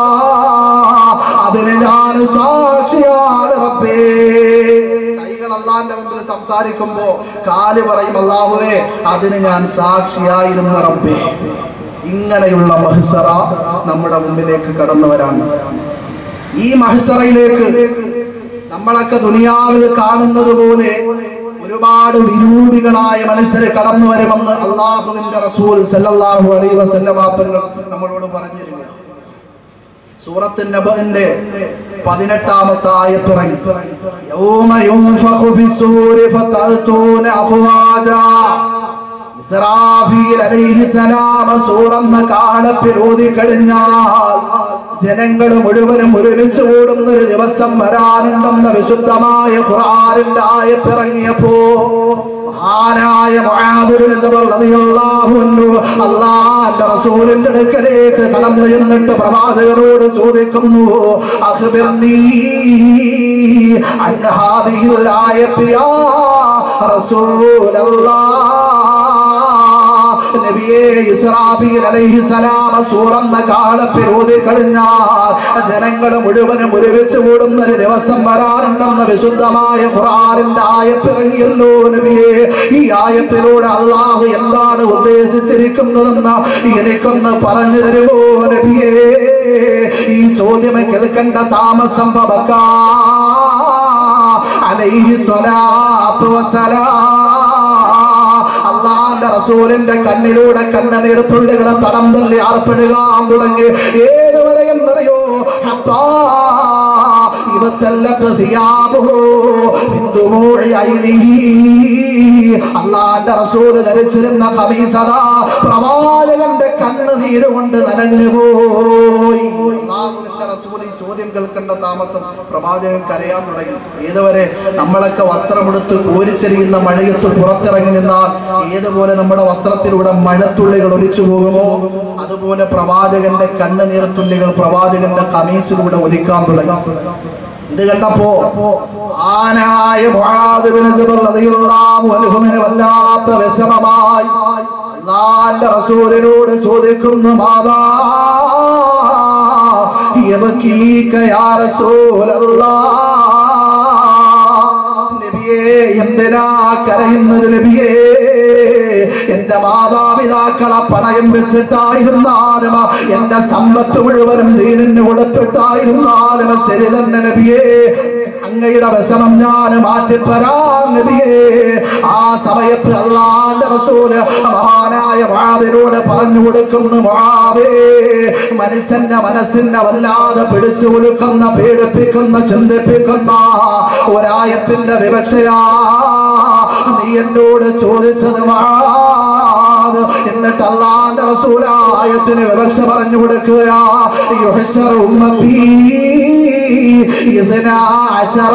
അതിന് ഞാൻ സാക്ഷിയാണ് റബ്ബേ കൈകൾ അള്ളാന്റെ മുമ്പിൽ സംസാരിക്കുമ്പോ കാല് പറയും അല്ലാഹുവേ അതിന് ഞാൻ സാക്ഷിയായിരുന്നു റബ്ബേ ഇങ്ങനെയുള്ള മഹ്സറ നമ്മുടെ മുമ്പിലേക്ക് കടന്നു വരാണ് ഈ മഹ്സറയിലേക്ക് നമ്മളൊക്കെ ദുനിയാവിൽ കാണുന്നത് പോലെ ഒരുപാട് വിരൂപികളായ മനുഷ്യര് കടന്നു വരുമെന്ന് അള്ളാഹുവിന്റെ റസൂൽ സല്ലല്ലാഹു അലൈഹി വസല്ലമ തങ്ങൾ നമ്മളോട് പറഞ്ഞിരുന്നു സൂറത്ത് നബന്റെ പതിനെട്ടാമത്തെ ആയത്തിറങ്ങി യൗമ യുൻഫഖു ഫിസ്സൂരി ഫതഅതൂന അഫ്വാജാ ഇസ്രാഫീൽ അലൈഹിസലാം സൂറന്ന കാലത്തിൽ ഊതി കഴിഞ്ഞാൽ ജനങ്ങൾ മുഴുവനും ഒരുമിച്ച് കൂടുന്ന ഒരു ദിവസം വരാനുണ്ടെന്ന വിശുദ്ധമായ ഖുർആനിന്റെ ആയത്തിറങ്ങിയപ്പോ മഹാനായ മുആദ് ബിൻ ജബൽ റളിയല്ലാഹു അൻഹു അല്ലാഹുവിന്റെ റസൂലിന്റെ അടുക്കലേക്ക് കടന്നു ചെന്നിട്ട് പ്രവാചകരോട് ചോദിക്കുന്നു അഖ്ബിർനീ അൻ ഹാദിഹിൽ ആയത്തി യാ റസൂലല്ലാഹ് നബിയേ ഇസ്രാഫീൽ അലൈഹിസലാം സൂറന്ന കാലത്തിൽ ഊതി കഴിഞ്ഞാൽ ജനങ്ങൾ മുഴുവനും ഒരുമിച്ച് കൂടുന്ന ഒരു ദിവസം വരാറുണ്ടെന്ന വിശുദ്ധമായ ഖുർആനിന്റെ ആയത്തിറങ്ങിയല്ലോ നബിയേ ഈ ആയത്തിലൂടെ അള്ളാഹു എന്താണ് ഉദ്ദേശിച്ചിരിക്കുന്നതെന്ന് എനിക്കൊന്ന് പറഞ്ഞു തരുമോ നബിയേ ഈ ചോദ്യം കേൾക്കേണ്ട താമസം പവക്കാ അലൈഹി സ്വലാത്തു വസ്സലാം അള്ളാന്റെ റസൂലിന്റെ കണ്ണിലൂടെ കണ്ണുനീർ തുള്ളികളെ തടം തള്ളി ആർപ്പെടുകാൻ തുടങ്ങി ഏതുവരെ എന്നറിയോ ഹത്താ ഇവത്തല്ലത്ത് സിയാബുഹു മിൻ ദുമൂഇ ഐനിഹി. അള്ളാന്റെ റസൂല് ധരിച്ചിരുന്ന ഖമീസത പ്രവാചകന്റെ കണ്ണുനീര് കൊണ്ട് നനഞ്ഞു പോയി അള്ളാഹുവിന്റെ റസൂൽ ഈ ചോദ്യം കേൾക്കേണ്ട താമസം പ്രവാചകൻ കരയാൻ തുടങ്ങി ഏതുവരെ നമ്മളൊക്കെ വസ്ത്രമെടുത്ത് കോരിച്ചെറിയുന്ന മഴയത്ത് പുറത്തിറങ്ങി നിന്നാൽ ഏതുപോലെ നമ്മുടെ വസ്ത്രത്തിലൂടെ മഴത്തുള്ളികൾ ഒലിച്ചു പോകുമോ അതുപോലെ പ്രവാചകന്റെ കണ്ണുനീർത്തുള്ളികൾ പ്രവാചകന്റെ കമീസിലൂടെ ഒലിക്കാൻ തുടങ്ങി ഇത് കണ്ടപ്പോ ആനായ മുആദ് ബിൻ ജബൽ റളിയല്ലാഹു അൻഹുവിന് വല്ലാത്ത വിഷമമായി അള്ളാന്റെ റസൂലിനോട് ചോദിക്കുന്നു മാതാ യബകീക യാ റസൂലല്ലാഹ് നബിയേ എന്തിനാ കരയുന്നത് നബിയേ എന്റെ മാതാപിതാക്കളെ പണയം വെച്ചിട്ടായിരുന്നാലും എന്റെ സമ്പത്ത് മുഴുവനും ദീനിന് കൊടുത്തിട്ടായിരുന്നാലും ശരി തന്നെ നബിയേ അങ്ങയുടെ വിഷമം ഞാൻ മാറ്റിത്തരാം നബിയേ ആ സമയത്ത് അള്ളാന്റെ റസൂല് മഹാനായ മാവിനോട് പറഞ്ഞു കൊടുക്കുന്നു മാവേ മനുഷ്യന്റെ മനസ്സിനെ വല്ലാതെ പിടിച്ചു കൊടുക്കുന്ന പീഡിപ്പിക്കുന്ന ചിന്തിപ്പിക്കുന്ന ഒരായത്തിന്റെ വിവക്ഷയാ നീ എന്നോട് ചോദിച്ചത് മഹാദ് എന്നിട്ട് അള്ളാന്റെ റസൂലായത്തിന് വിവക്ഷ പറഞ്ഞു കൊടുക്കുക യുഹ്ശർ ഉമ്മത്തി ഇസ്നാ അശറ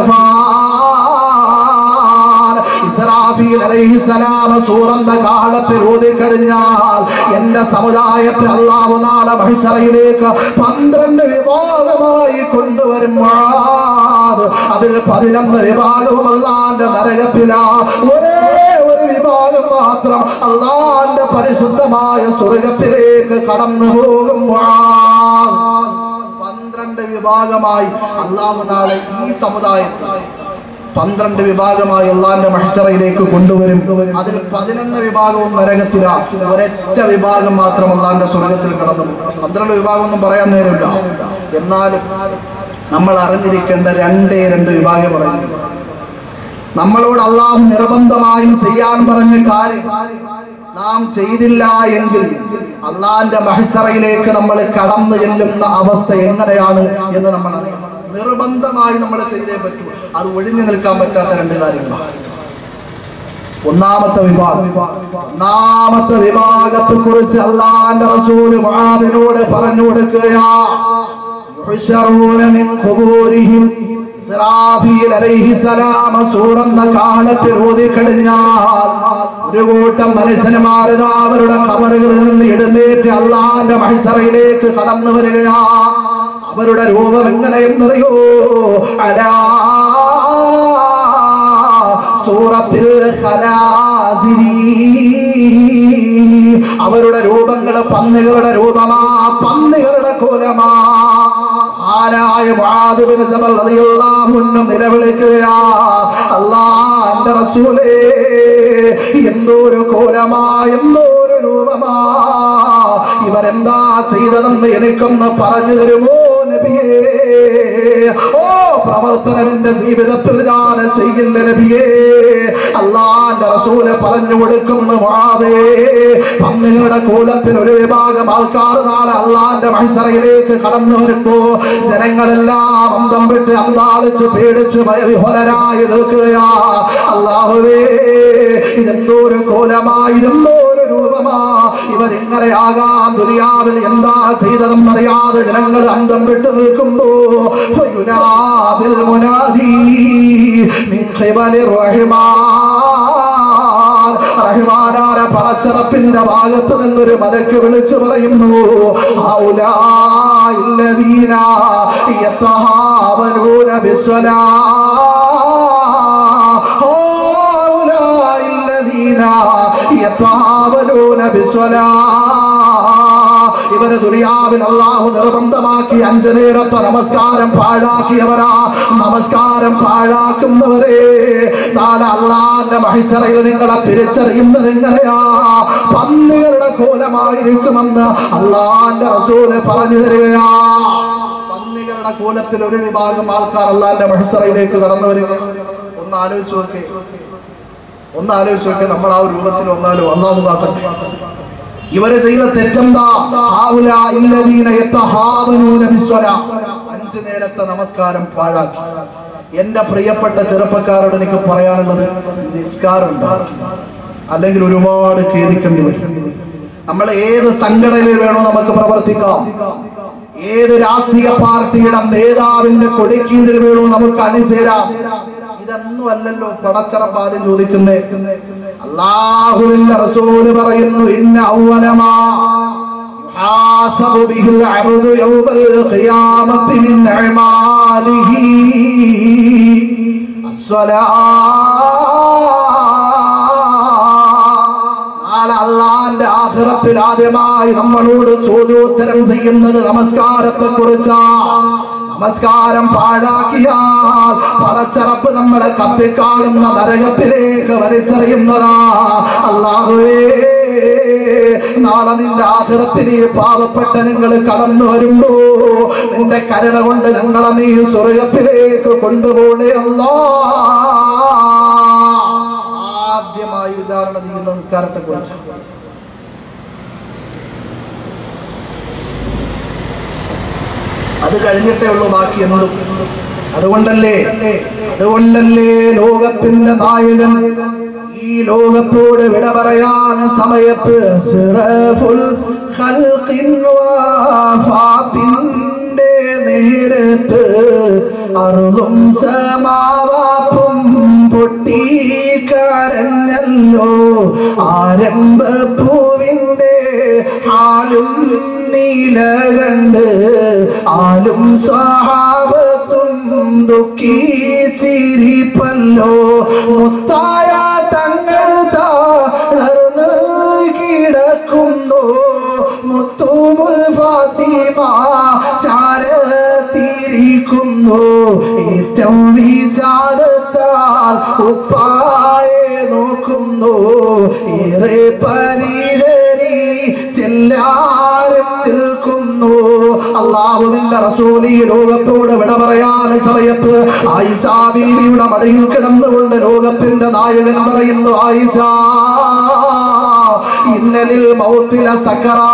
സിൻഫാൻ ഇസ്രാഫീൽ അലൈഹിസ്സലാം സൂറന്ന കാലത്തിൽ ഓതിക്കഴിഞ്ഞാൽ എന്റെ സമുദായത്തെ അള്ളാഹു നാളെ മഹിസറയിലേക്ക് പന്ത്രണ്ട് വിഭാഗമായി കൊണ്ടുവരും മുആദ്. അതിൽ പതിനൊന്ന് വിഭാഗവും അള്ളാന്റെ നരകത്തിലാ ഒരേ ഒരു വിഭാഗം മാത്രം അള്ളാന്റെ പരിശുദ്ധമായ സ്വർഗത്തിലേക്ക് കടന്നു പോകും മുആദ്. പന്ത്രണ്ട് വിഭാഗമായി അള്ളാഹു നാളെ ഈ സമുദായത്തിൽ പന്ത്രണ്ട് വിഭാഗമായി അള്ളാന്റെ മഹസറയിലേക്ക് കൊണ്ടുവരും അതിൽ പതിനൊന്ന് വിഭാഗവും നരകത്തില ഒരൊറ്റ വിഭാഗം മാത്രം അള്ളാന്റെ സ്വർഗത്തിൽ കടന്നു പോകും. പന്ത്രണ്ട് വിഭാഗം ഒന്നും പറയാൻ നേരമില്ല എന്നാലും നമ്മൾ അറിഞ്ഞിരിക്കേണ്ട രണ്ടേ രണ്ട് വിഭാഗം പറയുന്നു നമ്മളോട് അള്ളാഹു നിർബന്ധമായും ചെയ്യാൻ പറഞ്ഞ കാര്യം നാം ചെയ്തില്ല എങ്കിൽ അള്ളാന്റെ മഹിസറയിലേക്ക് നമ്മൾ കടന്നു ചെല്ലുന്ന അവസ്ഥ എങ്ങനെയാണ് എന്ന് നമ്മൾ അറിയണം നിർബന്ധമായി നമ്മൾ ചെയ്തേ പറ്റൂ അത് ഒഴിഞ്ഞു നിൽക്കാൻ പറ്റാത്ത രണ്ട് കാര്യങ്ങളാണ് ഒന്നാമത്തെ വിഭാഗം ഒന്നാമത്തെ വിഭാഗത്തെ കുറിച്ച് അള്ളാന്റെ റസൂല് മുആദിനോട് പറഞ്ഞു കൊടുക്കുകയാ يحشرون من قبورهم ഇസ്രാഫീൽ അലൈഹിസലാം സൂറന്ന കാലത്തിൽ ഓതിക്കഴിഞ്ഞാൽ ഒരു കൂട്ടം മനുഷ്യന്മാരിതാ അവരുടെ കബറുകളിൽ നിന്ന് എഴുന്നേറ്റ് അള്ളാന്റെ മഹിസറയിലേക്ക് കടന്നു വരികയാ അവരുടെ രൂപം എങ്ങനെയെന്നറിയോ അലാ സൂറത്തിൽ ഖലാസിരി അവരുടെ രൂപങ്ങൾ പന്നികളുടെ രൂപമാ പന്നികളുടെ കോലമാ ആരായ മുആദ് ബിൻ ജബൽ റളിയല്ലാഹു അൻഹു നിലവിളിക്കുകയാ അല്ലാഹുവിന്റെ റസൂലേ എന്തോ ഒരു കോലമാ എന്തോ ഒരു രൂപമാ ഇവരെന്താ ചെയ്തതെന്ന് എനിക്കൊന്ന് പറഞ്ഞു തരുമോ നബി നബിയേ ഓ പ്രവർത്തനം എന്റെ ജീവിതത്തിൽ ഞാൻ ചെയ്യില്ല നബിയേ അള്ളാന്റെ റസൂല് പറഞ്ഞു കൊടുക്കുന്നു മുആദേ പന്നുകളുടെ കൂലത്തിൽ ഒരു വിഭാഗം ആൾക്കാർ നാളെ അള്ളാന്റെ മത്സരയിലേക്ക് കടന്നു വരുമ്പോ ജനങ്ങളെല്ലാം അന്തം വിട്ട് അന്താളിച്ച് പേടിച്ച് ഭയവിഹ്വലരായി നിൽക്കുകയാ അള്ളാഹുവേ ഇതെന്തോ ഒരു കോലമാ ഇതെന്തോ ഒരു രൂപമാ ഇവരിങ്ങനെയാകാം ദുനിയാവിൽ എന്താ ചെയ്തതെന്ന് അറിയാതെ ജനങ്ങൾ അന്തം വിട്ട് നിൽക്കുമ്പോ ഫയുനാദിൽ മുനാദി മിൻ ഖിബലിർ റഹ്മാൻ റഹ്മാനാര പടച്ചിറപ്പിന്റെ ഭാഗത്ത് നിന്നൊരു മലക്ക് വിളിച്ചു പറയുന്നു ഹൗലായില്ലദീന യത്തഹാവനൂന ബിസ്വലാ ഹൗലായില്ലദീന യത്തഹാവനൂന ബിസ്വലാ ഇവര് ദുനിയാവിൽ അള്ളാഹു നിർബന്ധമാക്കി അഞ്ചു നേരത്തെ നമസ്കാരം പാഴാക്കിയവരാ നമസ്കാരം പാഴാക്കുന്നവരെ നാളെ അള്ളാന്റെ മഹിസറയിൽ നിങ്ങളെ തിരിച്ചറിയുന്നത് എങ്ങനെയാ പന്നികളുടെ കോലമായിരിക്കുമെന്ന് അള്ളാന്റെ റസൂല് പറഞ്ഞു തരികയാ പന്നികളുടെ കോലത്തിൽ ഒരു വിഭാഗം ആൾക്കാർ അള്ളാന്റെ മഹിസറയിലേക്ക് കടന്നു വരിക ഒന്ന് ആലോചിച്ച് നോക്കേ ഒന്ന് ആലോചിച്ച് നോക്കേ നമ്മൾ ആ ഒരു രൂപത്തിൽ വന്നാലും അള്ളാഹു കാക്കട്ടെ ഇവര് ചെയ്ത തെറ്റെന്താ ഹാവുലാ ഇല്ലദീന യത്തഹാവനൂന ബിസ്വലാ. അഞ്ച് നേരത്തെ നമസ്കാരം പാഴാക്കി എന്റെ പ്രിയപ്പെട്ട ചെറുപ്പക്കാരോട് എനിക്ക് പറയാനുള്ളത് നിസ്കാരം ഉണ്ടാകും അല്ലെങ്കിൽ ഒരുപാട് ഖേദിക്കേണ്ടി വരും നമ്മൾ ഏത് സംഘടനയിൽ വേണോ നമുക്ക് പ്രവർത്തിക്കാം ഏത് രാഷ്ട്രീയ പാർട്ടിയുടെ നേതാവിന്റെ കൊടിക്കീഴിൽ വേണോ നമുക്ക് അണിചേരാം ഇതൊന്നും അല്ലല്ലോ പടച്ചറപ്പ് ആദ്യം ചോദിക്കുന്നേ അള്ളാഹുവിന്റെ റസൂല് പറയുന്നു ഇന്ന ഔവലമാ يحاسب به العبد يوم القيامة من أعماله الصلاة നാളെ അള്ളാന്റെ ആഖിറത്തിൽ ആദ്യമായി നമ്മളോട് ചോദ്യോത്തരം ചെയ്യുന്നത് നമസ്കാരത്തെ കുറിച്ചാ നമസ്കാരം പാഴാക്കിയാൽ പടച്ചറപ്പ് നമ്മളെ കത്തിക്കാണുന്ന നരകത്തിലേക്ക് വലിച്ചെറിയുന്നതാ അള്ളാഹുവേ നാളെ നിന്റെ ആഹൃത്തിൽ ഈ പാവപ്പെട്ട നിങ്ങൾ കടന്നു വരുമ്പോ നിന്റെ കരുണ കൊണ്ട് ഞങ്ങളെ നീ സ്വർഗത്തിലേക്ക് കൊണ്ടുപോണേ അല്ലാ ആദ്യമായി വിചാരണ ചെയ്യുന്ന നിസ്കാരത്തെ കുറിച്ച് അത് കഴിഞ്ഞിട്ടേ ഉള്ളൂ ബാക്കി എന്തും അതുകൊണ്ടല്ലേ അതുകൊണ്ടല്ലേ ലോകത്തിന്റെ നായകൻ ഈ ലോകത്തോട് വിട പറയാൻ സമയത്ത് സിറഫുൽ ഖൽഖിൻ വഫാത്തിന്റെ നേരത്ത് അറുതും സമാവാപ്പും പൊട്ടിക്കരഞ്ഞല്ലോ ആരംഭ പൂവിന്റെ ഹാലും നീല കണ്ട് ആലും സഹാബത്തും ദുഃഖിച്ചിരിപ്പല്ലോ മുത്തായ തങ്ങൾ തളർന്ന് കിടക്കുന്നു മുത്തുമുൽ ഫാത്തിമ ചാരത്തിരിക്കുന്നു ഏറ്റവും വിഷാദത്താൽ ഉപ്പായെ നോക്കുന്നു ഏറെ പരിഹരി ചെല്ലാരും നിൽക്കുന്നു അള്ളാഹുവിന്റെ റസൂൽ ഈ ലോകത്തോട് വിട പറയാൻ സമയത്ത് ആയിഷ ബീവിയുടെ മടയിൽ കിടന്നുകൊണ്ട് ലോകത്തിന്റെ നായകൻ പറയുന്നു ആയിഷ ഇന്നലിൽ മൗത്തില സക്കറാ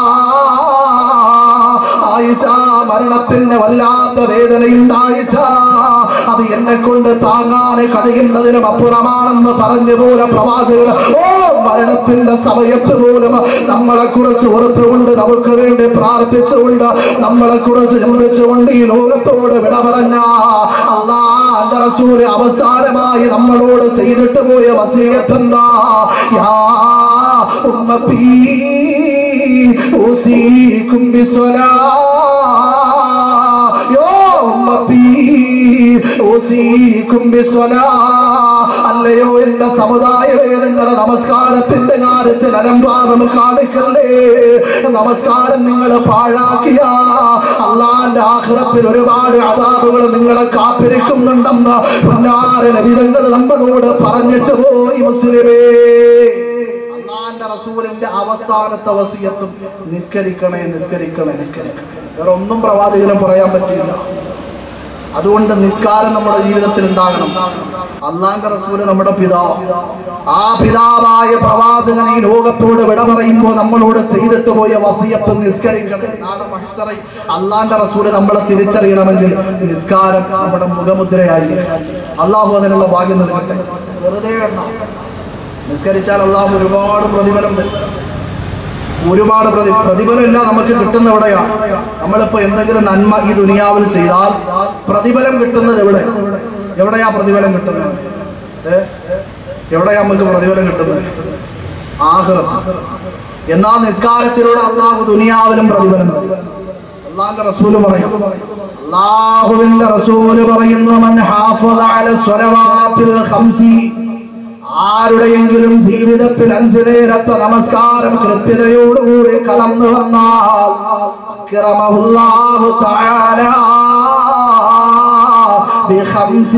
ആയിഷ മരണത്തിന് വല്ലാത്ത വേദനയുണ്ട് ആയിഷ അത് എന്നെ കൊണ്ട് താങ്ങാൻ കഴിയുന്നതിനും അപ്പുറമാണെന്ന് പറഞ്ഞു പോലെ പ്രവാചകർ ഓ മരണത്തിന്റെ സമയത്ത് പോലും നമ്മളെ കുറിച്ച് ഓർത്തുകൊണ്ട് നമുക്ക് വേണ്ടി പ്രാർത്ഥിച്ചുകൊണ്ട് നമ്മളെ കുറിച്ച് ചിന്തിച്ചുകൊണ്ട് ഈ ലോകത്തോട് വിട പറഞ്ഞ അള്ളാന്റെ റസൂല് അവസാനമായി നമ്മളോട് ചെയ്തിട്ട് പോയ വസീയത്തെന്താ യാ ഉമ്മപ്പീ أوصيكم بصلاة يا أمتي أوصيكم بصلاة അല്ലയോ എന്റെ സമുദായമേ നിങ്ങളുടെ നമസ്കാരത്തിന്റെ കാര്യത്തിൽ അലംഭാവം കാണിക്കല്ലേ നമസ്കാരം നിങ്ങൾ പാഴാക്കിയ അള്ളാന്റെ ആഹ്റത്തിൽ ഒരുപാട് അതാപുകൾ നിങ്ങളെ കാത്തിരിക്കുന്നുണ്ടെന്ന് പൊന്നാര ലഭിതങ്ങൾ നമ്മളോട് പറഞ്ഞിട്ട് പോയി മുസ്ലിമേ അള്ളാന്റെ റസൂലിന്റെ അവസാനത്തെ വസിയത്തും നിസ്കരിക്കണേ നിസ്കരിക്കണേ നിസ്കരിക്കണേ വേറെ ഒന്നും പ്രവാചകന് പറയാൻ പറ്റില്ല അതുകൊണ്ട് നിസ്കാരം നമ്മുടെ ജീവിതത്തിൽ ഉണ്ടാകണം അള്ളാന്റെ റസൂല് നമ്മുടെ പിതാവ് ആ പിതാവായ പ്രവാചകൻ ഈ ലോകത്തോട് വിട പറയുമ്പോൾ നമ്മളോട് ചെയ്തിട്ട് പോയ വസിയത്ത് നിസ്കരിക്കണം നാളെ മഹിസറയിൽ അള്ളാന്റെ റസൂല് നമ്മളെ തിരിച്ചറിയണമെങ്കിൽ നിസ്കാരം നമ്മുടെ മുഖമുദ്രയായിരിക്കും അള്ളാഹു അതിനുള്ള ഭാഗ്യം നൽകട്ടെ വെറുതെ വേണ്ട നിസ്കരിച്ചാൽ അള്ളാഹു ഒരുപാട് പ്രതിഫലം തരും ഒരുപാട് പ്രതി പ്രതിഫലമില്ല നമുക്ക് കിട്ടുന്ന എവിടെയാണ് നമ്മളിപ്പോ എന്തെങ്കിലും നന്മ ഈ ദുനിയാവിൽ ചെയ്താൽ പ്രതിഫലം കിട്ടുന്നത് എവിടെ എവിടെയാ പ്രതിഫലം കിട്ടുന്നത് ഏ? എവിടെയാ നമുക്ക് പ്രതിഫലം കിട്ടുന്നത് ആഹ്റത്ത് എന്നാ നിസ്കാരത്തിലൂടെ അള്ളാഹു ദുനിയാവിലും പ്രതിഫലം തരും. അള്ളാഹിന്റെ റസൂല് പറയും അള്ളാഹുവിന്റെ റസൂല് പറയുന്നു മൻ ഹാഫദ അല സ്വലവാത്തിൽ ഖംസി ആരുടെയെങ്കിലും ജീവിതത്തിൽ അഞ്ചു നേരത്തെ നമസ്കാരം കൃത്യതയോടുകൂടി കടന്നു വന്നാൽ അക്രമഹുല്ലാഹു തആല ബിഖംസി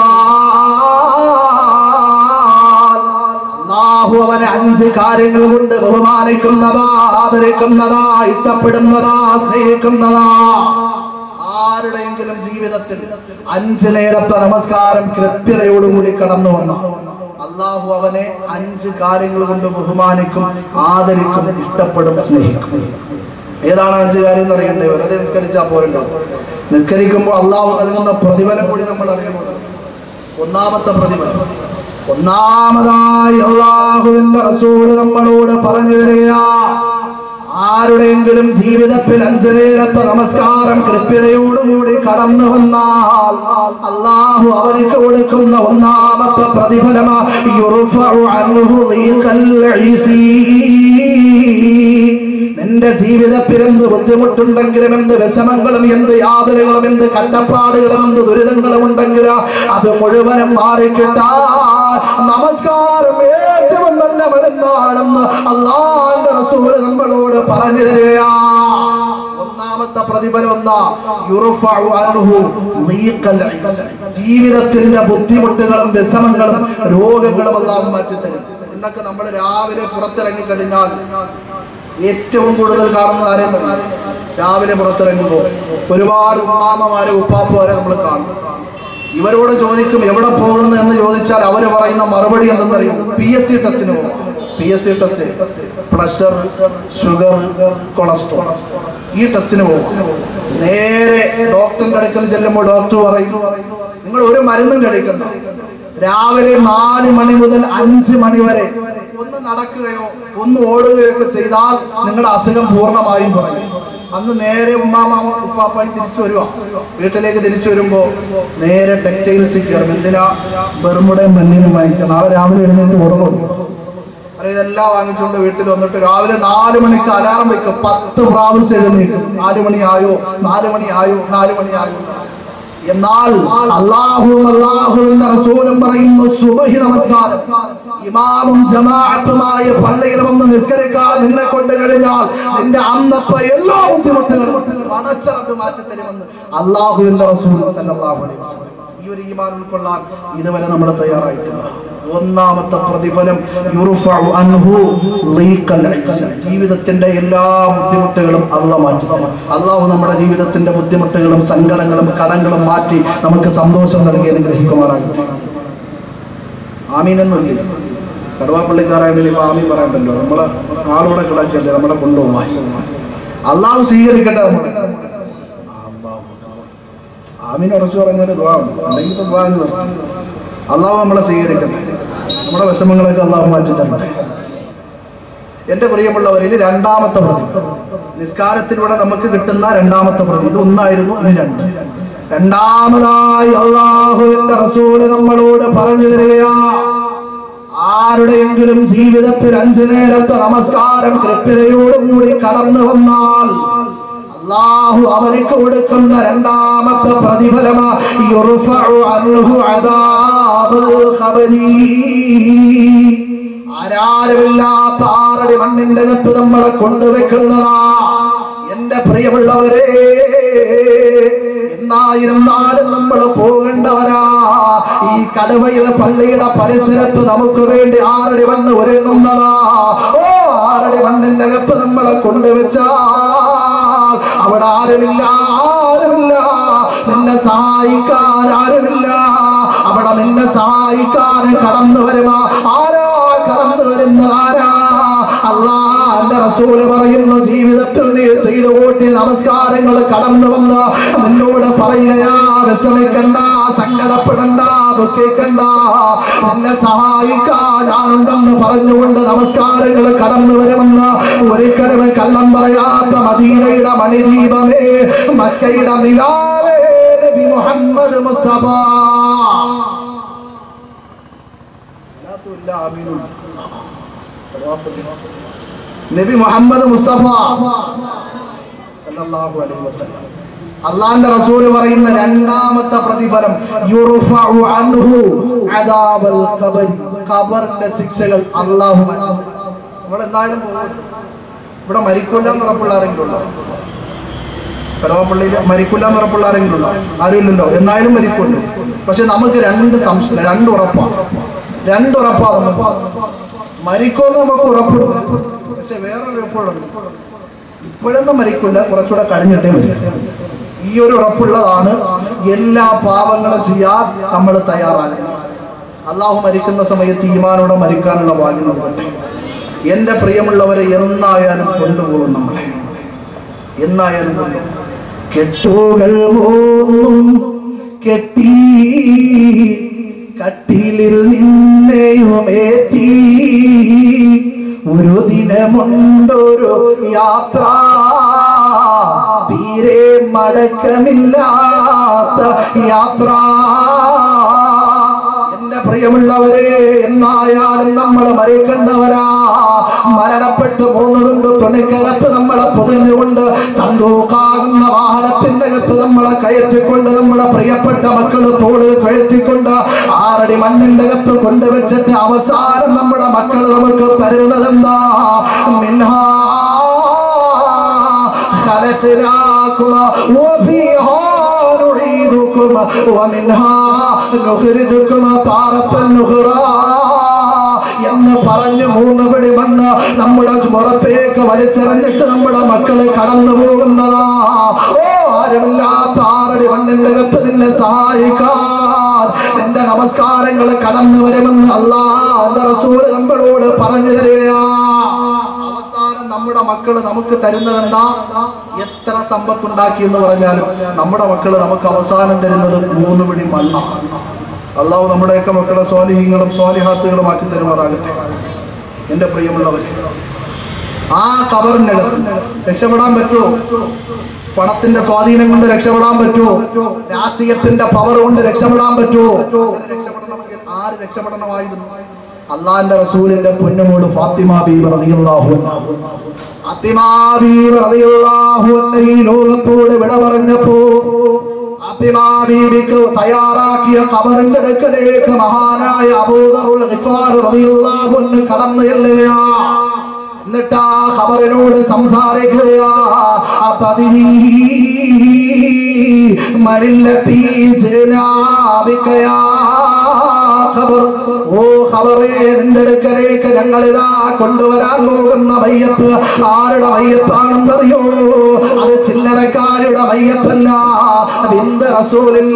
ഖിസാൽ അല്ലാഹു അവനെ അഞ്ച് കാര്യങ്ങൾ കൊണ്ട് ബഹുമാനിക്കുന്നതാ ആദരിക്കുന്നതാ ഇഷ്ടപ്പെടുന്നതാ സ്നേഹിക്കുന്നതാ ആരുടെയെങ്കിലും ജീവിതത്തിൽ അഞ്ച് നേരത്തെ നമസ്കാരം കൃത്യതയോടുകൂടി കടന്നു വന്ന അള്ളാഹു അവനെ അഞ്ച് കാര്യങ്ങൾ കൊണ്ട് ബഹുമാനിക്കും ആദരിക്കും ഇഷ്ടപ്പെടും സ്നേഹിക്കും ഏതാണ് അഞ്ച് കാര്യം എന്ന് അറിയണ്ടേ വെറുതെ നിസ്കരിച്ചാൽ പോരല്ലോ നിസ്കരിക്കുമ്പോൾ അള്ളാഹു നൽകുന്ന പ്രതിഫലം കൂടി നമ്മൾ അറിയണം ഒന്നാമത്തെ പ്രതിഫലം ഒന്നാമതായി അള്ളാഹുവിന്റെ റസൂല് നമ്മളോട് പറഞ്ഞു തരിക ആരുടെയെങ്കിലും ജീവിതത്തിൽ അഞ്ചു നേരത്തെ നമസ്കാരം കൃത്യതയോടുകൂടി കടന്നു വന്നാൽ അള്ളാഹു അവർക്ക് കൊടുക്കുന്ന ഒന്നാമത്തെ പ്രതിഫലമാ യുർഫഉ അൻഹു ദീഖൽ ഈസീ. നിന്റെ ജീവിതത്തിൽ എന്ത് ബുദ്ധിമുട്ടുണ്ടെങ്കിലും എന്ത് വിഷമങ്ങളും എന്ത് യാതനകളും എന്ത് കട്ടപ്പാടുകളും എന്ത് ദുരിതങ്ങളും ഉണ്ടെങ്കിൽ അത് മുഴുവനും മാറിക്കിട്ടാ നമസ്കാരം ഏറ്റവും നല്ല മരുന്നാണെന്ന് അള്ളാന്റെ റസൂല് നമ്മളോട് പറഞ്ഞു തരിക ഒന്നാമത്തെ പ്രതിഫലം ഒന്നാ യുർഫഉ അൻഹു ദീഖൽ ഈസ. ജീവിതത്തിന്റെ ബുദ്ധിമുട്ടുകളും വിഷമങ്ങളും രോഗങ്ങളും എല്ലാം മാറ്റിത്തരും ഇന്നൊക്കെ നമ്മൾ രാവിലെ പുറത്തിറങ്ങി കഴിഞ്ഞാൽ ഏറ്റവും കൂടുതൽ കാണുന്നത് ആരെയും രാവിലെ പുറത്തിറങ്ങുമ്പോൾ ഒരുപാട് ഉമ്മാമമാരെ ഉപ്പാപ്പമാരെ നമ്മൾ കാണും ഇവരോട് ചോദിക്കും എവിടെ പോകുന്നു എന്ന് ചോദിച്ചാൽ അവർ പറയുന്ന മറുപടി എന്തെന്നറിയും പി എസ് സി ടെസ്റ്റിന് പോകും P S C test pressure sugar cholesterol ഈ ടെസ്റ്റിന് പോകും നേരെ ഡോക്ടറിന്റെ അടുക്കൽ ചെല്ലുമ്പോൾ ഡോക്ടർ പറയും നിങ്ങൾ ഒരു മരുന്നും കഴിക്കണ്ട രാവിലെ നാല് മണി മുതൽ അഞ്ച് മണി വരെ ഒന്ന് നടക്കുകയോ ഒന്ന് ഓടുകയോ ഒക്കെ ചെയ്താൽ നിങ്ങളുടെ അസുഖം പൂർണ്ണമായും കുറയും അന്ന് നേരെ ഉമ്മാമ ഉപ്പാപ്പായി തിരിച്ചു വരുവാ വീട്ടിലേക്ക് തിരിച്ചു വരുമ്പോ നേരെ ടെക്സ്റ്റൈൽസിൽ കയറും എന്തിനാ ബെർമുടയും ബന്നിനും വാങ്ങിക്കുക നാളെ രാവിലെ എഴുന്നേറ്റ് ഉറങ്ങും അരെ ഇതെല്ലാം വാങ്ങിച്ചുകൊണ്ട് വീട്ടിൽ വന്നിട്ട് രാവിലെ നാല് മണിക്ക് അലാറം വെക്കും പത്ത് പ്രാവശ്യം എഴുന്നേക്കും നാല് മണിയായോ നാല് മണിയായോ നാല് മണിയായോ എന്നാൽ അള്ളാഹുവും അള്ളാഹുവിന്റെ റസൂലും പറയുന്നു സുബഹി നമസ്കാരം ഇമാമും ജമാഅത്തുമായ പള്ളിയിൽ വന്ന് നിസ്കരിക്കാൻ നിന്നെ കൊണ്ട് കഴിഞ്ഞാൽ നിന്റെ അന്നത്തെ എല്ലാ ബുദ്ധിമുട്ടുകളും അടച്ചറപ്പ് മാറ്റി തരുമെന്ന് അള്ളാഹുവിന്റെ റസൂൽ സല്ലല്ലാഹു അലൈഹി വസല്ലം ഈ ഒരു ഈമാൻ ഉൾക്കൊള്ളാൻ ഇതുവരെ നമ്മൾ തയ്യാറായിട്ടില്ല ഒന്നാമത്തെ പ്രതിഫലം യുർഫഉ അൻഹു ലീഖൽ ഈസ. ജീവിതത്തിന്റെ എല്ലാ ബുദ്ധിമുട്ടുകളും അള്ള മാറ്റി തരും അള്ളാഹു നമ്മുടെ ജീവിതത്തിന്റെ ബുദ്ധിമുട്ടുകളും സങ്കടങ്ങളും കടങ്ങളും മാറ്റി നമുക്ക് സന്തോഷം നൽകി അനുഗ്രഹിക്കുമാറാകട്ടെ ആമീനൊന്നുമില്ല കടുവാപ്പള്ളിക്കാരാണെങ്കിൽ ഇപ്പൊ ആമീൻ പറയണ്ടല്ലോ നമ്മളെ ആളൂടെ കിടക്കല്ലേ നമ്മളെ കൊണ്ടുപോകാൻ അള്ളാഹു സ്വീകരിക്കട്ടെ നമ്മളെ അല്ലാഹു ആമീൻ ഉറച്ചു പറഞ്ഞാൽ ദ്വാണ് അല്ലെങ്കിൽ ഇപ്പൊ ദ്വാ എന്ന് നിർത്തി അള്ളാഹു നമ്മളെ സ്വീകരിക്കട്ടെ നമ്മുടെ വിഷമങ്ങളൊക്കെ അള്ളാഹു മാറ്റി തരട്ടെ എന്റെ പ്രിയമുള്ളവരിൽ രണ്ടാമത്തെ പ്രതി നിസ്കാരത്തിലൂടെ നമുക്ക് കിട്ടുന്ന രണ്ടാമത്തെ പ്രതി ഇത് ഒന്നായിരുന്നു ഇനി രണ്ട് രണ്ടാമതായി അള്ളാഹുവിന്റെ റസൂല് നമ്മളോട് പറഞ്ഞു തരിക ആരുടെയെങ്കിലും ജീവിതത്തിൽ അഞ്ചു നേരത്തെ നമസ്കാരം കൃത്യതയോടുകൂടി കടന്നു വന്നാൽ അള്ളാഹു അവനിക്ക് കൊടുക്കുന്ന രണ്ടാമത്തെ പ്രതിഫലമാ യുർഫഉ അൻഹു അദാബുൽ ഖബരി ആരാരുമില്ലാത്ത ആറടി മണ്ണിന്റെ അകത്ത് നമ്മളെ കൊണ്ടുവെക്കുന്നതാ എന്റെ പ്രിയമുള്ളവരെ എന്നായിരുന്നാലും നമ്മൾ പോകേണ്ടവരാ ഈ കടുവയിൽ പള്ളിയുടെ പരിസരത്ത് നമുക്ക് വേണ്ടി ആറടി മണ്ണ് ഒരുങ്ങുന്നതാ ഓ ആരുടെ മണ്ണിന്റെ അകത്ത് നമ്മളെ കൊണ്ടുവച്ചാൽ അവിടെ ആരുമില്ല ആരുമില്ല നിന്നെ സഹായിക്കാൻ ആരുമില്ല അവിടെ നിന്നെ സഹായിക്കാൻ കടന്നു വരുമാ ആരാ കടന്നു വരുന്ന ആരാ അള്ളാന്റെ റസൂല് പറയുന്നു ജീവിതത്തിൽ നീ ചെയ്തു കൂട്ടിയ നമസ്കാരങ്ങൾ കടന്നു വന്ന് നിന്നോട് പറയുകയാ വിഷമിക്കണ്ട സങ്കടപ്പെടണ്ട ദുഃഖിക്കണ്ട എന്നെ സഹായിക്കാൻ ഞാനുണ്ടെന്ന് പറഞ്ഞുകൊണ്ട് നമസ്കാരങ്ങൾ കടന്നു വരുമെന്ന് ഒരിക്കലും കള്ളം പറയാത്ത മദീനയുടെ മണിദീപമേ മക്കയുടെ നിലാവേ നബി മുഹമ്മദ് മുസ്തഫ നബി മുഹമ്മദ് മുസ്തഫ സല്ലല്ലാഹു അലൈഹി വസല്ലം അള്ളാന്റെ റസൂൽ പറയുന്ന രണ്ടാമത്തെ പ്രതിഫലം യുർഫഉ അൻഹു അദാബൽ ഖബർ ഖബറിന്റെ ശിക്ഷകൾ അല്ലാഹു നമ്മൾ എന്തായാലും പോകും. ഇവിടെ മരിക്കില്ല എന്ന് ഉറപ്പുള്ള ആരെങ്കിലും ഉണ്ടോ കടവപ്പള്ളിയിൽ മരിക്കില്ല എന്ന് ഉറപ്പുള്ള ആരെങ്കിലും ഉണ്ടോ ആരുമില്ലല്ലോ എന്നായാലും മരിക്കുമല്ലോ പക്ഷെ നമുക്ക് രണ്ട് സംശയം രണ്ട് ഉറപ്പാണ് രണ്ട് ഉറപ്പാ നമുക്ക് മരിക്കുമെന്ന് നമുക്ക് ഉറപ്പിടും പക്ഷെ വേറൊരു ഉറപ്പുണ്ട് ഇപ്പോഴൊന്നും മരിക്കില്ല കുറച്ചുകൂടെ കഴിഞ്ഞിട്ടേ മരിക്കും ഈ ഒരു ഉറപ്പുള്ളതാണ് എല്ലാ പാപങ്ങളും ചെയ്യാൻ നമ്മൾ തയ്യാറാകുന്നത് അള്ളാഹു മരിക്കുന്ന സമയത്ത് ഈമാനോടെ മരിക്കാനുള്ള ഭാഗ്യം നൽകട്ടെ എൻ്റെ പ്രിയമുള്ളവരെ എന്നായാലും കൊണ്ടുപോകും നമ്മളെ എന്നായാലും കൊണ്ടുപോകും കെട്ടുകൾ മൂന്നും കെട്ടി കട്ടിലിൽ നിന്നെയുമേറ്റി ഒരു ദിനമുണ്ടൊരു യാത്ര തീരെ മടക്കമില്ലാത്ത യാത്ര എന്റെ പ്രിയമുള്ളവരെ എന്നായാലും നമ്മൾ മരിക്കേണ്ടവരാ മരണപ്പെട്ട് പോകുന്നതുകൊണ്ട് തുണിക്കകത്ത് നമ്മളെ പൊതിഞ്ഞുകൊണ്ട് സന്തോക്കാകുന്ന വാഹനത്തിന്റെ അകത്ത് നമ്മളെ കയറ്റിക്കൊണ്ട് നമ്മുടെ പ്രിയപ്പെട്ട മക്കൾ തോളിൽ കയറ്റിക്കൊണ്ട് ആറടി മണ്ണിന്റെ അകത്ത് കൊണ്ടുവച്ചിട്ട് അവസാനം നമ്മുടെ മക്കൾ നമുക്ക് തരുന്നതെന്താ മിൻഹാ خلقناكم وفيها نعيدكم ومنها نخرجكم تارة أخرى എന്ന് പറഞ്ഞ് മൂന്ന് പിടി മണ്ണ് നമ്മുടെ ചുമറത്തേക്ക് വലിച്ചെറിഞ്ഞിട്ട് നമ്മുടെ മക്കള് കടന്നു പോകുന്നതാ ഓ ആരുമില്ലാത്ത ആറടി മണ്ണിന്റെ കത്ത് നിന്നെ സഹായിക്കാൻ നിന്റെ നമസ്കാരങ്ങൾ കടന്നു വരുമെന്ന് അല്ലാ റസൂല് നമ്മളോട് പറഞ്ഞു തരികയാ അവസാനം നമ്മുടെ മക്കള് നമുക്ക് തരുന്നത് എന്താ എത്ര സമ്പത്തുണ്ടാക്കി എന്ന് പറഞ്ഞാലും നമ്മുടെ മക്കള് നമുക്ക് അവസാനം തരുന്നത് മൂന്ന് പിടി മണ്ണാണ് അള്ളാഹു നമ്മുടെയൊക്കെ മക്കളെ സ്വാലിഹീങ്ങളും സ്വാലിഹാത്തുകളും ആക്കി തരുമാറാകട്ടെ എൻ്റെ പ്രിയമുള്ളവർ ആ കബറിനകത്ത് രക്ഷപ്പെടാൻ പറ്റുമോ പണത്തിന്റെ സ്വാധീനം കൊണ്ട് രക്ഷപ്പെടാൻ പറ്റുമോ രാഷ്ട്രീയത്തിന്റെ പവർ കൊണ്ട് രക്ഷപ്പെടാൻ പറ്റുമോ അങ്ങനെ രക്ഷപ്പെടണമെങ്കിൽ ആര് രക്ഷപ്പെടണമായിരുന്നു അള്ളാന്റെ റസൂലിന്റെ പൊന്നുമോട് ഫാത്തിമ ബീബി റളിയല്ലാഹു അൻഹ ഫാത്തിമ ബീബി റളിയല്ലാഹു അൻഹ ഈ ലോകത്തോട് വിട പറഞ്ഞപ്പോ ഫാത്തിമ ബീബിക്ക് തയ്യാറാക്കിയ ഖബറിന്റെ അടുക്കലേക്ക് മഹാനായ അബൂദറുൽ ഗിഫാർ റളിയല്ലാഹു അൻഹു കടന്നു ചെല്ലുകയാ എന്നിട്ട് ആ ഖബറിനോട് സംസാരിക്കുകയാ അപതിരീ മണില്ലത്തി ജനാബിക്കയാ ഖബർ ഓ ഖബറേ നിന്റെ അടുക്കലേക്ക് ഞങ്ങളിതാ കൊണ്ടുവരാൻ പോകുന്ന മയ്യത്ത് ആരുടെ മയ്യത്താണെന്നറിയോ അത് ചില്ലറക്കാരുടെ മയ്യത്തല്ല ബിന്ദ റസൂലില്ല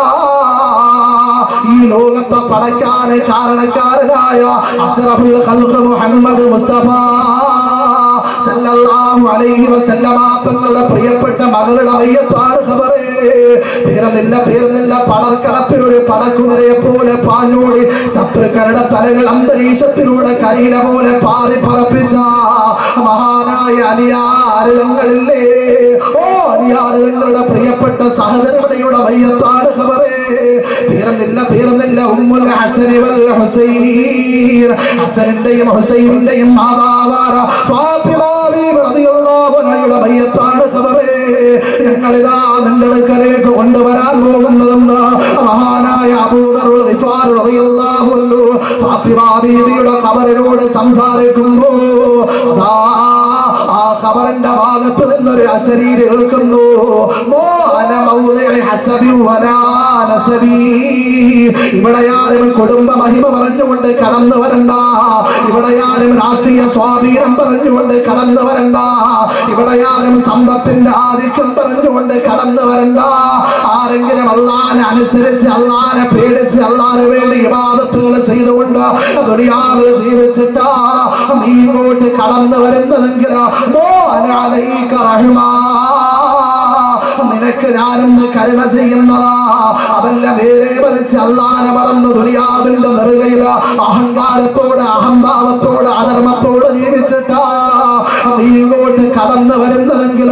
ഈ ലോകത്തെ പടയ്ക്കാൻ കാരണക്കാരനായ അസ്റഫുൽ ഖൽഖ് മുഹമ്മദ് മുസ്തഫ സല്ലല്ലാഹു അലൈഹി വസല്ലമ തങ്ങളുടെ പ്രിയപ്പെട്ട മകളുടെ മയ്യത്താണ് ഖബറേ പേരുന്നില്ല പേരുന്നില്ല പടർക്കളപ്പിൽ ഒരു പടക്കുതിരയെ പോലെ പാഞ്ഞോടി ശത്രുക്കളുടെ തലകൾ അന്തരീക്ഷത്തിലൂടെ കരിയില പോലെ പാറി പറപ്പിച്ച മഹാനായ അലിയാരിതങ്ങളില്ലേ ഓ അലിയാരിതങ്ങളുടെ പ്രിയപ്പെട്ട സഹധർമ്മയുടെ മയ്യത്താണ് ഖബറേ തീർന്നില്ല തീർന്നില്ല ഉമ്മുൽ ഹസനി വൽ ഹുസൈൻ ഹസനിന്റെയും ഹുസൈനിന്റെയും മാതാവാറ ഫാത്തിമ ബീബി റളിയല്ലാഹു അൻഹയുടെ മയ്യത്താണ് ഖബറേ ഞങ്ങളിതാ നിന്റെ അടുക്കലേക്ക് കൊണ്ടുവരാൻ പോകുന്നതെന്ന് മഹാനായ അബൂദറുൽ ഗിഫാർ റളിയല്ലാഹു അൻഹു ഫാത്തിമ ബീവിയുടെ ഖബറിനോട് സംസാരിക്കുമ്പോ അതാ ആ ഖബറിന്റെ ഭാഗത്ത് നിന്നൊരു അശരീരി കേൾക്കുന്നു മോഹന മൗദിഇ ഹസബി വലാ നസബി ഇവിടെ ആരും കുടുംബ മഹിമ പറഞ്ഞുകൊണ്ട് കടന്നു വരണ്ട ഇവിടെ ആരും രാഷ്ട്രീയ സ്വാധീനം പറഞ്ഞുകൊണ്ട് കടന്നു വരണ്ട ഇവിടെ ആരും സമ്പത്തിന്റെ ആധിക്യം പറഞ്ഞുകൊണ്ട് കടന്നു വരണ്ട ആരെങ്കിലും അള്ളാനെ അനുസരിച്ച് അള്ളാനെ പേടിച്ച് അള്ളാന് വേണ്ടി ഇബാദത്തുകൾ ചെയ്തുകൊണ്ട് ദുനിയാവ് ജീവിച്ചിട്ടാ നീ ഇങ്ങോട്ട് കടന്നു വരുന്നതെങ്കിൽ മോഹനാലൈക റഹ്മാ നിനക്ക് ഞാനൊന്ന് കരുണ ചെയ്യുന്നതാ അതല്ല വേറെ മറിച്ച് അള്ളാനെ മറന്ന് ദുനിയാവിന്റെ നെറുകയില അഹങ്കാരത്തോട് അഹംഭാവത്തോട് അധർമ്മത്തോട് ജീവിച്ചിട്ടാ നീ ഇങ്ങോട്ട് കടന്നു വരുന്നതെങ്കിൽ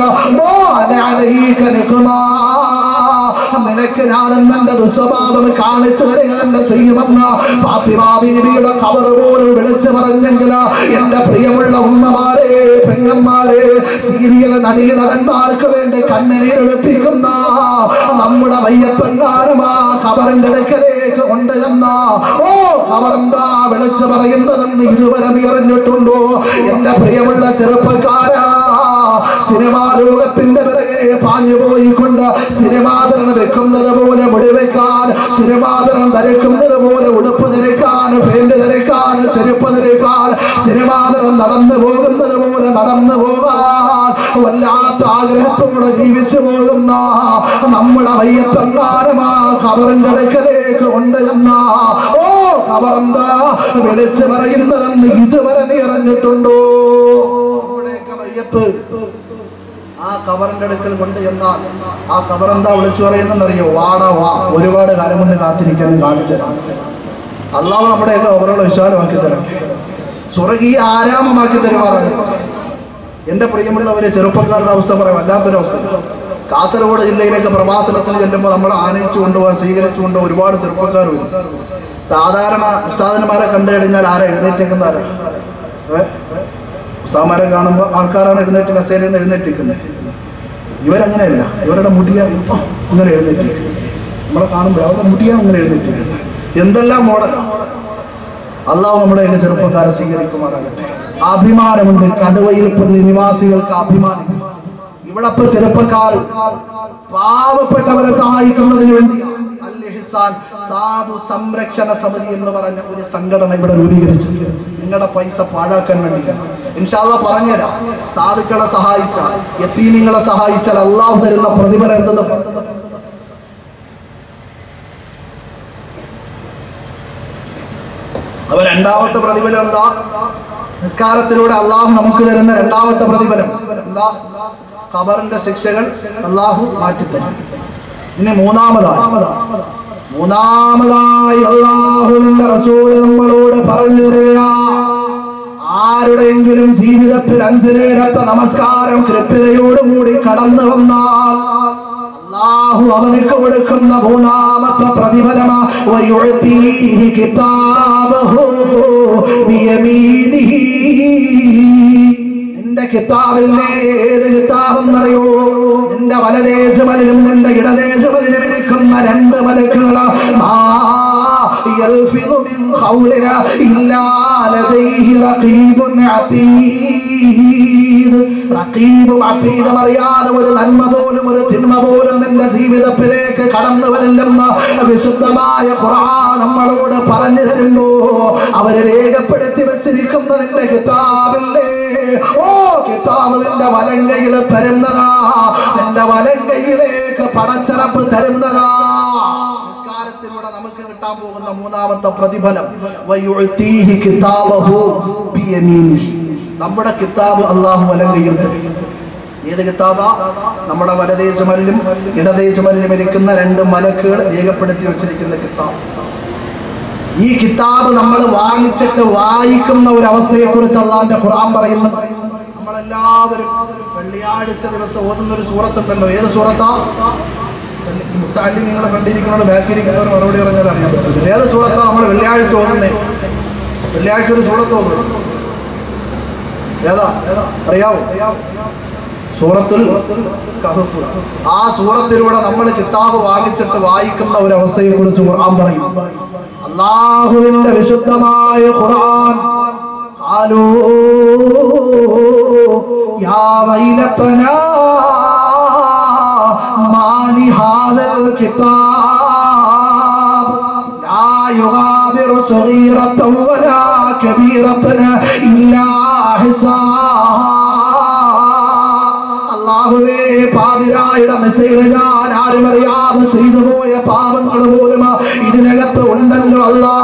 നിനക്ക് ഞാനെന്ന് എന്റെ ദുസ്വഭാവം കാണിച്ചു തരിക തന്നെ ചെയ്യുമെന്ന് ഫാത്തിമ ബീവിയുടെ കവർ പോലും വിളിച്ചു പറഞ്ഞെങ്കിൽ എന്റെ പ്രിയമുള്ള ഉമ്മമാരെ പെങ്ങന്മാരെ സീരിയൽ നടി നടന്മാർക്ക് വേണ്ടി കണ്ണുനീരൊളിപ്പിക്കുന്ന നമ്മുടെ വയ്യപ്പങ്കാരമാ ഖബറിന്റെ അടുക്കലേക്ക് കൊണ്ടുചെന്ന ഓ ഖബറെന്താ വിളിച്ചു പറയുന്നതെന്ന് ഇതുവരെ നീ അറിഞ്ഞിട്ടുണ്ടോ എന്റെ പ്രിയമുള്ള ചെറുപ്പക്കാരാ സിനിമാ ലോകത്തിന്റെ പിറകെ പാഞ്ഞു പോയിക്കൊണ്ട് സിനിമാതരണം വെക്കുന്നത് പോലെ മുടിവെക്കാൻ സിനിമാതരണം ധരിക്കുന്നത് പോലെ ഉടുപ്പ് ധരിക്കാൻ പേന്റ് ധരിക്കാൻ ചെരുപ്പ് ധരിക്കാൻ സിനിമാതരണം നടന്നു പോകുന്നത് പോലെ നടന്നു പോകാൻ വല്ലാത്ത ആഗ്രഹത്തോടെ ജീവിച്ചു പോകുന്ന നമ്മുടെ വയ്യപ്പങ്കാരമാ ഖബറിന്റെ അടുക്കലേക്ക് കൊണ്ടുചെന്ന ഓ ഖബറെന്താ വിളിച്ചു പറയുന്നതെന്ന് ഇതുവരെ നീ അറിഞ്ഞിട്ടുണ്ടോ നമ്മുടെയൊക്കെ വയ്യപ്പ് ആ കവറിന്റെ അടുക്കൽ കൊണ്ട് ചെന്നാൽ ആ കവർ എന്താ വിളിച്ചു പറയുന്നറിയോ വാടാ വാ ഒരുപാട് കാലം കൊണ്ട് കാത്തിരിക്കാൻ കാണിച്ചു തരാം അള്ളാഹു നമ്മുടെയൊക്കെ കവറുകളെ വിശാലമാക്കി തരട്ടെ സ്വർഗീയ ആരാമമാക്കി തരുമാറാകട്ടെ എന്റെ പ്രിയമുള്ളവരെ ചെറുപ്പക്കാരുടെ അവസ്ഥ പറയാം വല്ലാത്തൊരു അവസ്ഥ കാസർഗോഡ് ജില്ലയിലേക്ക് പ്രവാസനത്തിന് ചെല്ലുമ്പോൾ നമ്മൾ ആനയിച്ചു കൊണ്ടുപോകാൻ സ്വീകരിച്ചു കൊണ്ടുപോകാൻ ഒരുപാട് ചെറുപ്പക്കാർ വരും സാധാരണ ഉസ്താദന്മാരെ കണ്ടു കഴിഞ്ഞാൽ ആരാ എഴുന്നേറ്റേക്കുന്ന ആരാ ഏ? ഉസ്താദന്മാരെ കാണുമ്പോൾ ആൾക്കാരാണ് എഴുന്നേറ്റ് കസേരയിൽ നിന്ന് എഴുന്നേറ്റിക്കുന്നത് ഇവരങ്ങനെയല്ല ഇവരുടെ മുടിയ ഇപ്പം ഇങ്ങനെ എഴുന്നേറ്റിരിക്കും നമ്മളെ കാണുമ്പോൾ അവരുടെ മുടിയ അങ്ങനെ എഴുന്നേറ്റിരിക്കുന്നത് എന്തെല്ലാം മോഡലാണ് അള്ളാഹു നമ്മുടെ എന്നെ ചെറുപ്പക്കാരെ സ്വീകരിക്കുമാറാകട്ടെ അഭിമാനമുണ്ട് കടുവയിൽ പള്ളി നിവാസികൾക്ക് അഭിമാനം ഇവിടെ ഇപ്പൊ ചെറുപ്പക്കാർ പാവപ്പെട്ടവരെ സഹായിക്കുന്നതിന് വേണ്ടി അൽ ഇഹ്സാൻ സാധു സംരക്ഷണ സമിതി എന്ന് പറഞ്ഞ ഒരു സംഘടന ഇവിടെ രൂപീകരിച്ചു നിങ്ങളുടെ പൈസ പാഴാക്കാൻ വേണ്ടിയാണ് ഇൻഷാല്ല പറഞ്ഞുതരാം സാധുക്കളെ സഹായിച്ചാൽ യത്തീനിങ്ങളെ സഹായിച്ചാൽ അള്ളാഹു തരുന്ന പ്രതിഫലം എന്തെന്ന് പറഞ്ഞു അപ്പൊ രണ്ടാമത്തെ പ്രതിഫലം എന്താ നിസ്കാരത്തിലൂടെ അള്ളാഹു നമുക്ക് തരുന്ന രണ്ടാമത്തെ പ്രതിഫലം എന്താ ഖബറിന്റെ ശിക്ഷകൾ അള്ളാഹു മാറ്റിത്തരും ഇനി മൂന്നാമതായി മൂന്നാമതായി അള്ളാഹുവിന്റെ റസൂല് നമ്മളോട് പറഞ്ഞു തരികയാ ആരുടെയെങ്കിലും ജീവിതത്തിൽ അഞ്ചു നേരത്തെ നമസ്കാരം കൃത്യതയോടുകൂടി കടന്നു വന്നാൽ അള്ളാഹു അവനക്ക് കൊടുക്കുന്ന മൂന്നാമത്തെ പ്രതിഫലമാ വയുഴത്തീഹി കിതാബഹു ബിയമീനിഹി നിന്റെ കിതാബില്ലേ ഏത് കിതാബെന്നറിയോ നിന്റെ വലദേശമലിനും നിന്റെ ഇടദേശമലിനും ഇരിക്കുന്ന രണ്ട് മലക്കുകളാ മാ യൽഫിദു മിൻ ഖൗലിന ഇല്ലാ ലദൈഹി റഖീബുൻ അതീദ് റഖീബും അതീദും അറിയാതെ ഒരു നന്മ പോലും ഒരു തിന്മ പോലും നിന്റെ ജീവിതത്തിലേക്ക് കടന്നു വരില്ലെന്ന് വിശുദ്ധമായ ഖുർആൻ നമ്മളോട് പറഞ്ഞു തരുന്നു അവര് രേഖപ്പെടുത്തി വെച്ചിരിക്കുന്ന നിന്റെ കിതാബില്ലേ ഓ കിതാബ് നിന്റെ വലങ്കയിൽ തരുന്നതാ നിന്റെ വലങ്കയിലേക്ക് പടച്ചിറപ്പ് തരുന്നതാ നിസ്കാരത്തിലൂടെ നമുക്ക് കിട്ടാൻ പോകുന്ന മൂന്നാമത്തെ പ്രതിഫലം വയുഅ്തീഹി കിതാബഹു ബിയമീനിഹി. നമ്മുടെ കിതാബ് അള്ളാഹു വലങ്കയിൽ തരും ഏത് കിതാബാ നമ്മുടെ വലദേശമലിലും ഇടദേശമലിലും ഇരിക്കുന്ന രണ്ട് മലക്കുകൾ രേഖപ്പെടുത്തി വെച്ചിരിക്കുന്ന കിതാബ് ഈ കിതാബ് നമ്മൾ വാങ്ങിച്ചിട്ട് വായിക്കുന്ന ഒരു അവസ്ഥയെ കുറിച്ച് അള്ളാന്റെ ഖുർആൻ പറയുന്നു നമ്മളെല്ലാവരും വെള്ളിയാഴ്ച ദിവസം ഓതുന്ന ഒരു സൂറത്തുണ്ടല്ലോ ഏത് സൂറത്താ മുത്താലി നിങ്ങളെ കണ്ടിരിക്കുന്നവർ ബാക്കിയിരിക്കുന്നവർ മറുപടി പറഞ്ഞാൽ അറിയാൻ പറ്റില്ല ഏത് സൂറത്താ നമ്മൾ വെള്ളിയാഴ്ച ഓതുന്നേ വെള്ളിയാഴ്ച ഒരു സൂറത്ത് ഓതും ഏതാ അറിയാവോ സൂറത്തുൽ കഹഫ് ആ സൂറത്തിലൂടെ നമ്മൾ കിതാബ് വാങ്ങിച്ചിട്ട് വായിക്കുന്ന ഒരു അവസ്ഥയെ കുറിച്ച് ഖുർആൻ പറയും അള്ളാഹുവിന്റെ വിശുദ്ധമായ ഖുർആൻ قالوا يا ويلتنا ما لهذا الكتاب لا يغادر صغيرة ولا كبيرة إلا حصاها അള്ളാഹുവേ പാതിരായുടെ മെസ്സേജ് ഞാൻ ആരും അറിയാതെ ചെയ്തു പോയ പാപങ്ങൾ പോലും ഇതിനകത്ത് ഉണ്ടല്ലോ അല്ലാ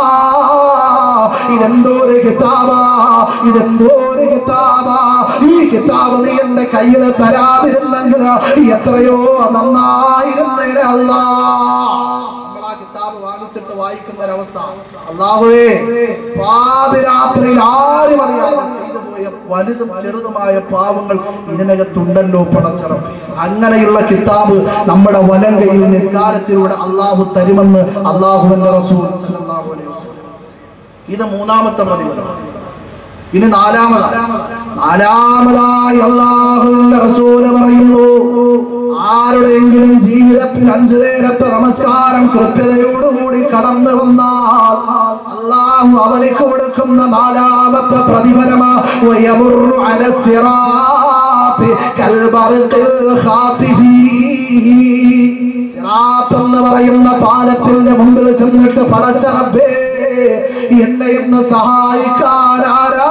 ഇതെന്തോ ഒരു കിതാബാ ഇതെന്തോ ഒരു കിതാബാ ഈ കിതാബ് നീ എന്റെ കയ്യിൽ തരാതിരുന്നെങ്കിൽ എത്രയോ നന്നായിരുന്നേനെ അല്ലാ നമ്മൾ ആ കിതാബ് വാങ്ങിച്ചിട്ട് വായിക്കുന്ന ഒരവസ്ഥ അള്ളാഹുവേ പാതിരാത്രിയിൽ ആരും അറിയാതെ ചെയ്തു പോയ വലുതും ചെറുതുമായ പാവങ്ങൾ ഇതിനകത്തുണ്ടല്ലോ പടച്ചറം അങ്ങനെയുള്ള കിതാബ് നമ്മുടെ വലങ്കയിൽ നിസ്കാരത്തിലൂടെ അള്ളാഹു തരുമെന്ന് അള്ളാഹുവിന്റെ റസൂൽ സല്ലല്ലാഹു അലൈഹി വസല്ലം ഇത് മൂന്നാമത്തെ പ്രതിഫലം ഇനി നാലാമതായി നാലാമതായി അള്ളാഹുവിന്റെ റസൂല് പറയുന്നു ആരുടെയെങ്കിലും ജീവിതത്തിൽ അഞ്ചു നേരത്തെ നമസ്കാരം കൃത്യതയോടുകൂടി കടന്നു വന്നാൽ അള്ളാഹു അവനിക്ക് കൊടുക്കുന്ന നാലാമത്തെ പ്രതിഫലമാ വയമുറു അലസിറാത്തി കൽബർഖിൽ ഖാതിഫീ സിറാത്ത് എന്ന് പറയുന്ന പാലത്തിന്റെ മുമ്പിൽ ചെന്നിട്ട് പടച്ചറബേ എന്നെ ഇന്ന് സഹായിക്കാനാരാ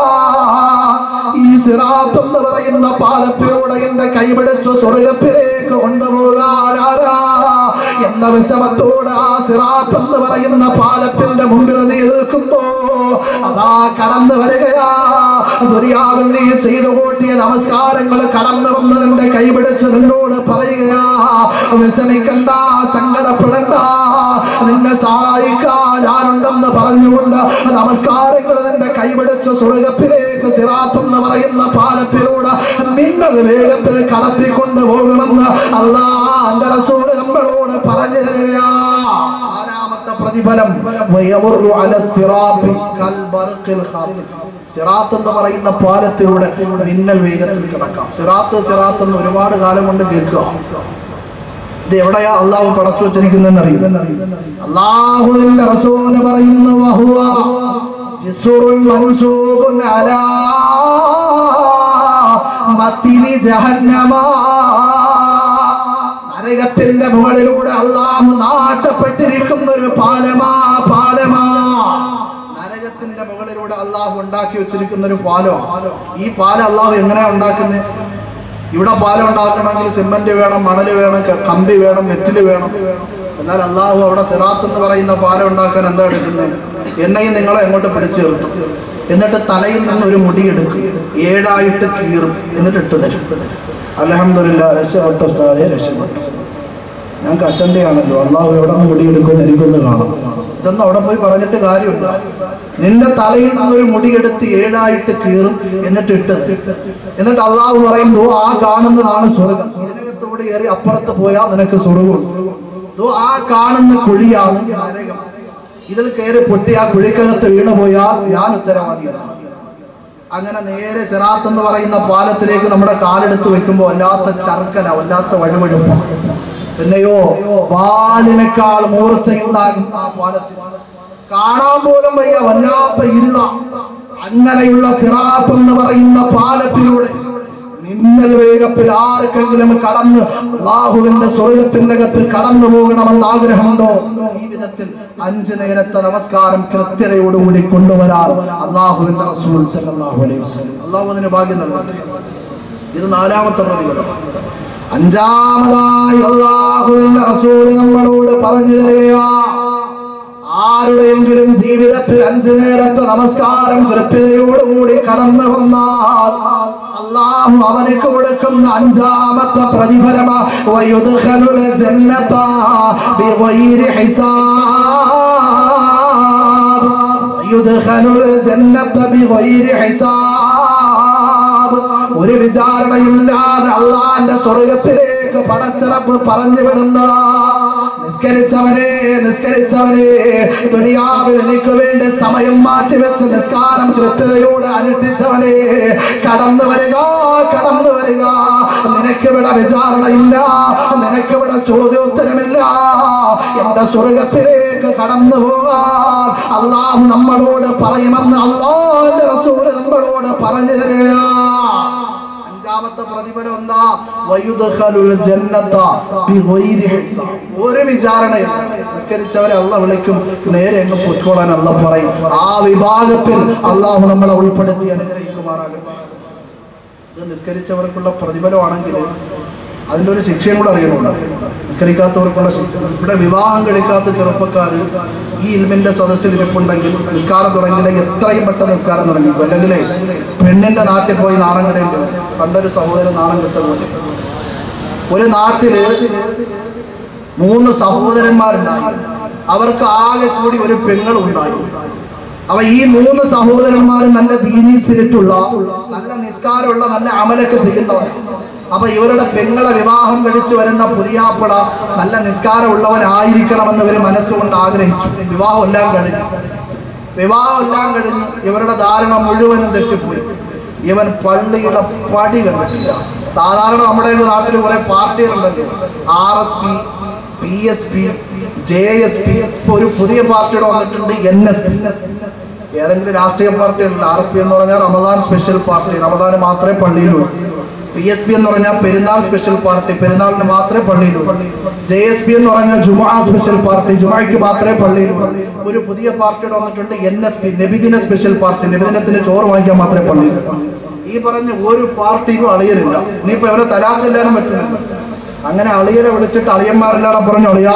ഈ സിറാത്ത് എന്ന് പറയുന്ന പാലത്തിലൂടെ എന്റെ കൈപിടിച്ച് സ്വർഗത്തിലേക്ക് കൊണ്ടുപോകാനാരാ എന്ന വിഷമത്തോടെ ആ സിറാത്ത് എന്ന് പറയുന്ന പാലത്തിന്റെ മുമ്പിൽ നീ നിൽക്കുമ്പോ അതാ കടന്നു വരികയാ ദുരിയാവിൽ നീ ചെയ്തു കൂട്ടിയ നമസ്കാരങ്ങൾ കടന്നു വന്ന് നിന്റെ കൈപിടിച്ച് നിന്നോട് പറയുകയാ വിഷമിക്കണ്ട സങ്കടപ്പെടണ്ട നിന്നെ സഹായിക്കാൻ ഞാനുണ്ടെന്ന് പറഞ്ഞുകൊണ്ട് നമസ്കാരങ്ങൾ നിന്റെ കൈപിടിച്ച് സ്വർഗത്തിലേക്ക് സിറാത്ത് എന്ന് പറയുന്ന പാലത്തിലൂടെ നിങ്ങൾ വേഗത്തിൽ കടത്തിക്കൊണ്ട് പോകുമെന്ന് അല്ലാ എന്റെ റസൂല് നമ്മളോട് പറഞ്ഞു തരികയാ നാലാമത്തെ പ്രതിഫലം വയമുറു അല സിറാത്തി കൽ ബർഖിൽ ഖാതിഫ്. സിറാത്ത് എന്ന് പറയുന്ന പാലത്തിലൂടെ മിന്നൽ വേഗത്തിൽ കിടക്കാം സിറാത്ത് സിറാത്ത് എന്ന് ഒരുപാട് കാലം കൊണ്ട് കേൾക്കുക ഇത് എവിടെയാ അള്ളാഹു പടച്ചു വെച്ചിരിക്കുന്നതെന്ന് അറിയില്ല അള്ളാഹുവിന്റെ റസൂല് പറയുന്നു വഹുവ ജിസ്റുൻ മൻസൂബുൻ അലാ മത്തിനി ജഹന്നമാ നരകത്തിന്റെ മുകളിലൂടെ അള്ളാഹു നാട്ടപ്പെട്ടിരിക്കുന്ന ഒരു പാലമാ പാലമാ നരകത്തിന്റെ മുകളിലൂടെ അള്ളാഹു ഉണ്ടാക്കി വെച്ചിരിക്കുന്ന ഒരു പാലമാണ് ഈ പാലം അള്ളാഹു എങ്ങനെയാ ഉണ്ടാക്കുന്നത് ഇവിടെ പാലം ഉണ്ടാക്കണമെങ്കിൽ സിമന്റ് വേണം മണല് വേണം ക- കമ്പി വേണം മെറ്റില് വേണം എന്നാൽ അള്ളാഹു അവിടെ സിറാത്ത് എന്ന് പറയുന്ന പാലം ഉണ്ടാക്കാൻ എന്താ എടുക്കുന്നത് എന്നെയും നിങ്ങളെ എങ്ങോട്ട് പിടിച്ചു നിർത്തും എന്നിട്ട് തലയിൽ നിന്ന് ഒരു മുടി എടുക്കും ഏഴായിട്ട് കീറും എന്നിട്ട് ഇട്ട് തരും അലഹമില്ല രക്ഷപ്പെട്ട സ്ഥാതെ രക്ഷപ്പെട്ടു ഞാൻ കഷണ്ടിയാണല്ലോ അള്ളാഹു എവിടെ നിന്ന് മുടിയെടുക്കുമെന്ന് എനിക്കൊന്ന് കാണാം ഇതൊന്നും അവിടെ പോയി പറഞ്ഞിട്ട് കാര്യമില്ല നിന്റെ തലയിൽ നിന്നൊരു മുടിയെടുത്ത് ഏഴായിട്ട് കീറും എന്നിട്ട് ഇട്ടത് എന്നിട്ട് അള്ളാഹു പറയും ദോ ആ കാണുന്നതാണ് സ്വർഗം ഇതിനകത്തോട് കയറി അപ്പുറത്ത് പോയാൽ നിനക്ക് സ്വർഗം ദോ ആ കാണുന്ന കുഴിയാണ് നരകം ഇതിൽ കയറി പൊട്ടി ആ കുഴിക്കകത്ത് വീണു പോയാൽ ഞാൻ ഉത്തരവാദിയാണ് അങ്ങനെ നേരെ സിറാത്ത് എന്ന് പറയുന്ന പാലത്തിലേക്ക് നമ്മുടെ കാലെടുത്ത് വെക്കുമ്പോൾ വല്ലാത്ത ചർക്കല വല്ലാത്ത വഴുവഴുപ്പാണ് പിന്നെയോ വാളിനേക്കാൾ മൂർച്ചയുണ്ടാകും ആ പാലത്തിൽ കാണാൻ പോലും വയ്യ വല്ലാത്ത ഇരുള അങ്ങനെയുള്ള സിറാത്ത് എന്ന് പറയുന്ന പാലത്തിലൂടെ മിന്നൽ വേഗത്തിൽ ആർക്കെങ്കിലും കടന്ന് അള്ളാഹുവിന്റെ സ്വർഗത്തിന്റെ അകത്ത് കടന്നു പോകണമെന്ന് ആഗ്രഹമുണ്ടോ ജീവിതത്തിൽ അഞ്ച് നേരത്തെ നമസ്കാരം കൃത്യതയോടുകൂടി കൊണ്ടുവരാൻ അള്ളാഹുവിന്റെ റസൂൽ സല്ലല്ലാഹു അലൈഹി വസല്ലം അള്ളാഹു അതിന് ഭാഗ്യം നൽകട്ടെ ഇത് നാലാമത്തെ പ്രതിഫലം അഞ്ചാമതായി അള്ളാഹുവിന്റെ റസൂൽ നമ്മളോട് പറഞ്ഞു തരികയാ ആരുടെയെങ്കിലും ജീവിതത്തിൽ അഞ്ചു നേരത്തെ നമസ്കാരം കൃത്യതയോടുകൂടി കടന്നു വന്നാൽ അള്ളാഹു അവനക്ക് കൊടുക്കുന്ന അഞ്ചാമത്തെ പ്രതിഫലമാ വയുദ്ഖലുൽ ജന്നത ബിഗൈരി ഹിസാബ് വയുദ്ഖലുൽ ജന്നത ബിഗൈരി ഹിസാബ് ഒരു വിചാരണയില്ലാതെ അള്ളാന്റെ സ്വർഗത്തിലേക്ക് പടച്ചിറപ്പ് പറഞ്ഞു വിടുന്ന നിസ്കരിച്ചവനെ നിസ്കരിച്ചവനെ ദുനിയാവിൽ എനിക്ക് വേണ്ടി സമയം മാറ്റിവെച്ച് നിസ്കാരം കൃത്യതയോടെ അനുഷ്ഠിച്ചവനെ കടന്നു വരിക കടന്നു വരിക നിനക്കിവിടെ വിചാരണയില്ല നിനക്കിവിടെ ചോദ്യോത്തരമില്ല എന്റെ സ്വർഗത്തിലേക്ക് കടന്നു പോകാൻ അള്ളാഹു നമ്മളോട് പറയുമെന്ന് അള്ളാന്റെ റസൂല് നമ്മളോട് പറഞ്ഞു തരിക അഞ്ചാമത്തെ രണ്ടാമത്തെ പ്രതിഫലം എന്താ വയുദ്ഖലുൽ ജന്നത ബിഗൈരി ഹിസാബ് ഒരു വിചാരണയില്ല നിസ്കരിച്ചവരെ അല്ല വിളിക്കും നേരെ അങ്ങ് പൊയ്ക്കോളാൻ അല്ല പറയും ആ വിഭാഗത്തിൽ അള്ളാഹു നമ്മളെ ഉൾപ്പെടുത്തി അനുഗ്രഹിക്കുമാറാകട്ടെ ഇത് നിസ്കരിച്ചവർക്കുള്ള പ്രതിഫലമാണെങ്കിൽ അതിൻ്റെ ഒരു ശിക്ഷയും കൂടെ അറിയണമല്ലോ നിസ്കരിക്കാത്തവർക്കുള്ള ശിക്ഷ ഇവിടെ വിവാഹം കഴിക്കാത്ത ചെറുപ്പക്കാർ ഈ ഇൽമിന്റെ സദസ്സിൽ ഇരിപ്പുണ്ടെങ്കിൽ നിസ്കാരം തുടങ്ങിയില്ലെങ്കിൽ എത്രയും പെട്ടെന്ന് നിസ്കാരം തുടങ്ങിക്കും അല്ലെങ്കിൽ പെണ്ണിന്റെ നാട്ടിൽ പോയി നാണം കിടേണ്ടി വരും പണ്ടൊരു സഹോദരൻ നാണം കിട്ടുന്നത് ഒരു നാട്ടില് മൂന്ന് സഹോദരന്മാരുണ്ടായി അവർക്ക് ആകെ കൂടി ഒരു പെങ്ങൾ ഉണ്ടായി അവ ഈ മൂന്ന് സഹോദരന്മാരും നല്ല ദീനി സ്പിരിറ്റുള്ള നല്ല നിസ്കാരമുള്ള നല്ല അമലൊക്കെ ചെയ്യുന്നവർ അപ്പൊ ഇവരുടെ പെങ്ങളെ വിവാഹം കഴിച്ചു വരുന്ന പുതിയാപ്പട നല്ല നിസ്കാരമുള്ളവനായിരിക്കണമെന്ന് ഇവർ മനസ്സുകൊണ്ട് ആഗ്രഹിച്ചു വിവാഹം എല്ലാം കഴിഞ്ഞു വിവാഹം എല്ലാം കഴിഞ്ഞു ഇവരുടെ ധാരണ മുഴുവനും തെറ്റിപ്പോയി ഇവൻ പള്ളിയുടെ പടി കണ്ടിട്ടില്ല സാധാരണ നമ്മുടെ നാട്ടിൽ കുറെ പാർട്ടികളുണ്ടല്ലോ R S P P S P J S P ഇപ്പൊ ഒരു പുതിയ പാർട്ടിയുടെ വന്നിട്ടുണ്ട് എൻ എസ് പി ഏതെങ്കിലും രാഷ്ട്രീയ പാർട്ടികളുണ്ട് ആർ എസ് പി എന്ന് പറഞ്ഞാൽ റമദാൻ സ്പെഷ്യൽ പാർട്ടി റമദാന് മാത്രമേ പള്ളിയിലുള്ളൂ പി എസ് പി എന്ന് പറഞ്ഞാൽ പെരുന്നാൾ സ്പെഷ്യൽ പാർട്ടി പെരുന്നാളിന് മാത്രമേ പള്ളിയിലുള്ളൂ ജെ എസ് പി എന്ന് പറഞ്ഞാൽ ജുമാ സ്പെഷ്യൽ പാർട്ടി ജുമായ്ക്ക് മാത്രമേ പള്ളിയിലുള്ളൂ ഒരു പുതിയ പാർട്ടിയുടെ വന്നിട്ടുണ്ട് എൻ എസ് പി നബിദിന സ്പെഷ്യൽ പാർട്ടി നബിദിനത്തിന് ചോറ് വാങ്ങിക്കാൻ മാത്രമേ പള്ളിയിലുള്ളൂ ഈ പറഞ്ഞ ഒരു പാർട്ടിയിലും അളിയലില്ല ഇനിയിപ്പോ ഇവരെ തലാക്കില്ലാനും പറ്റുന്നില്ല അങ്ങനെ അളിയനെ വിളിച്ചിട്ട് അളിയന്മാരെല്ലാം പറഞ്ഞു അളിയാ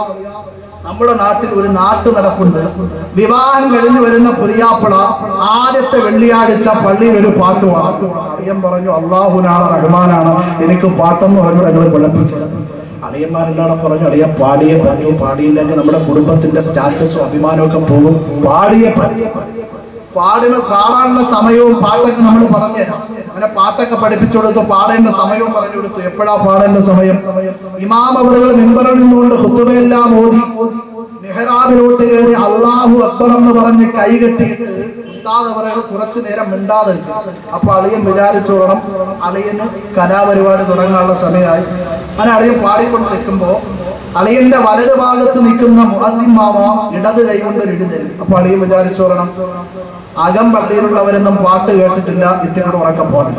നമ്മുടെ നാട്ടിൽ ഒരു നാട്ടു നടപ്പുണ്ട് വിവാഹം കഴിഞ്ഞു വരുന്ന പുതിയാപ്പിള ആദ്യത്തെ വെള്ളിയാഴ്ച പള്ളിയിൽ ഒരു പാട്ട് പാടും അളിയൻ പറഞ്ഞു അള്ളാഹുനാണ് റഹ്മാനാണ് എനിക്ക് പാട്ടെന്ന് പറഞ്ഞു ഞങ്ങൾ വിളപ്പിക്കുന്നത് അളിയന്മാരെല്ലാം പറഞ്ഞു അളിയ പാടിയേ പറ്റൂ പാടിയില്ലെങ്കിൽ നമ്മുടെ കുടുംബത്തിന്റെ സ്റ്റാറ്റസും അഭിമാനവും ഒക്കെ പോകും പാടിയേ പറ്റൂ പാടിന് പാടാനുള്ള സമയവും പാട്ടൊക്കെ നമ്മൾ പറഞ്ഞു തരാം അങ്ങനെ പാട്ടൊക്കെ പഠിപ്പിച്ചു കൊടുത്തു പാടേണ്ട സമയവും പറഞ്ഞു കൊടുത്തു എപ്പോഴാ പാടേണ്ട സമയം ഇമാം അവറുകൾ മെമ്പറിൽ നിന്നുകൊണ്ട് ഹുത്തുബയെല്ലാം ഓതി മെഹ്റാബിലോട്ട് കയറി അള്ളാഹു അക്ബർ എന്ന് പറഞ്ഞ് കൈ കെട്ടിയിട്ട് ഉസ്താദ് അവറുകൾ കുറച്ചു നേരം മിണ്ടാതെ നിൽക്കും. അപ്പൊ അളിയൻ വിചാരിച്ചു വേണം അളിയന് കലാപരിപാടി തുടങ്ങാനുള്ള സമയമായി അങ്ങനെ അളിയൻ പാടിക്കൊണ്ട് നിൽക്കുമ്പോ അളിയന്റെ വലത് ഭാഗത്ത് നിൽക്കുന്ന മുഅദ്ദിൻ മാമ ഇടത് കൈകൊണ്ട് ഒരു ഇടി തരും അപ്പൊ അളിയൻ വിചാരിച്ചു പറയണം അകം പള്ളിയിലുള്ളവരൊന്നും പാട്ട് കേട്ടിട്ടില്ല ഇത്തിനോട് ഉറക്കെ പാടില്ല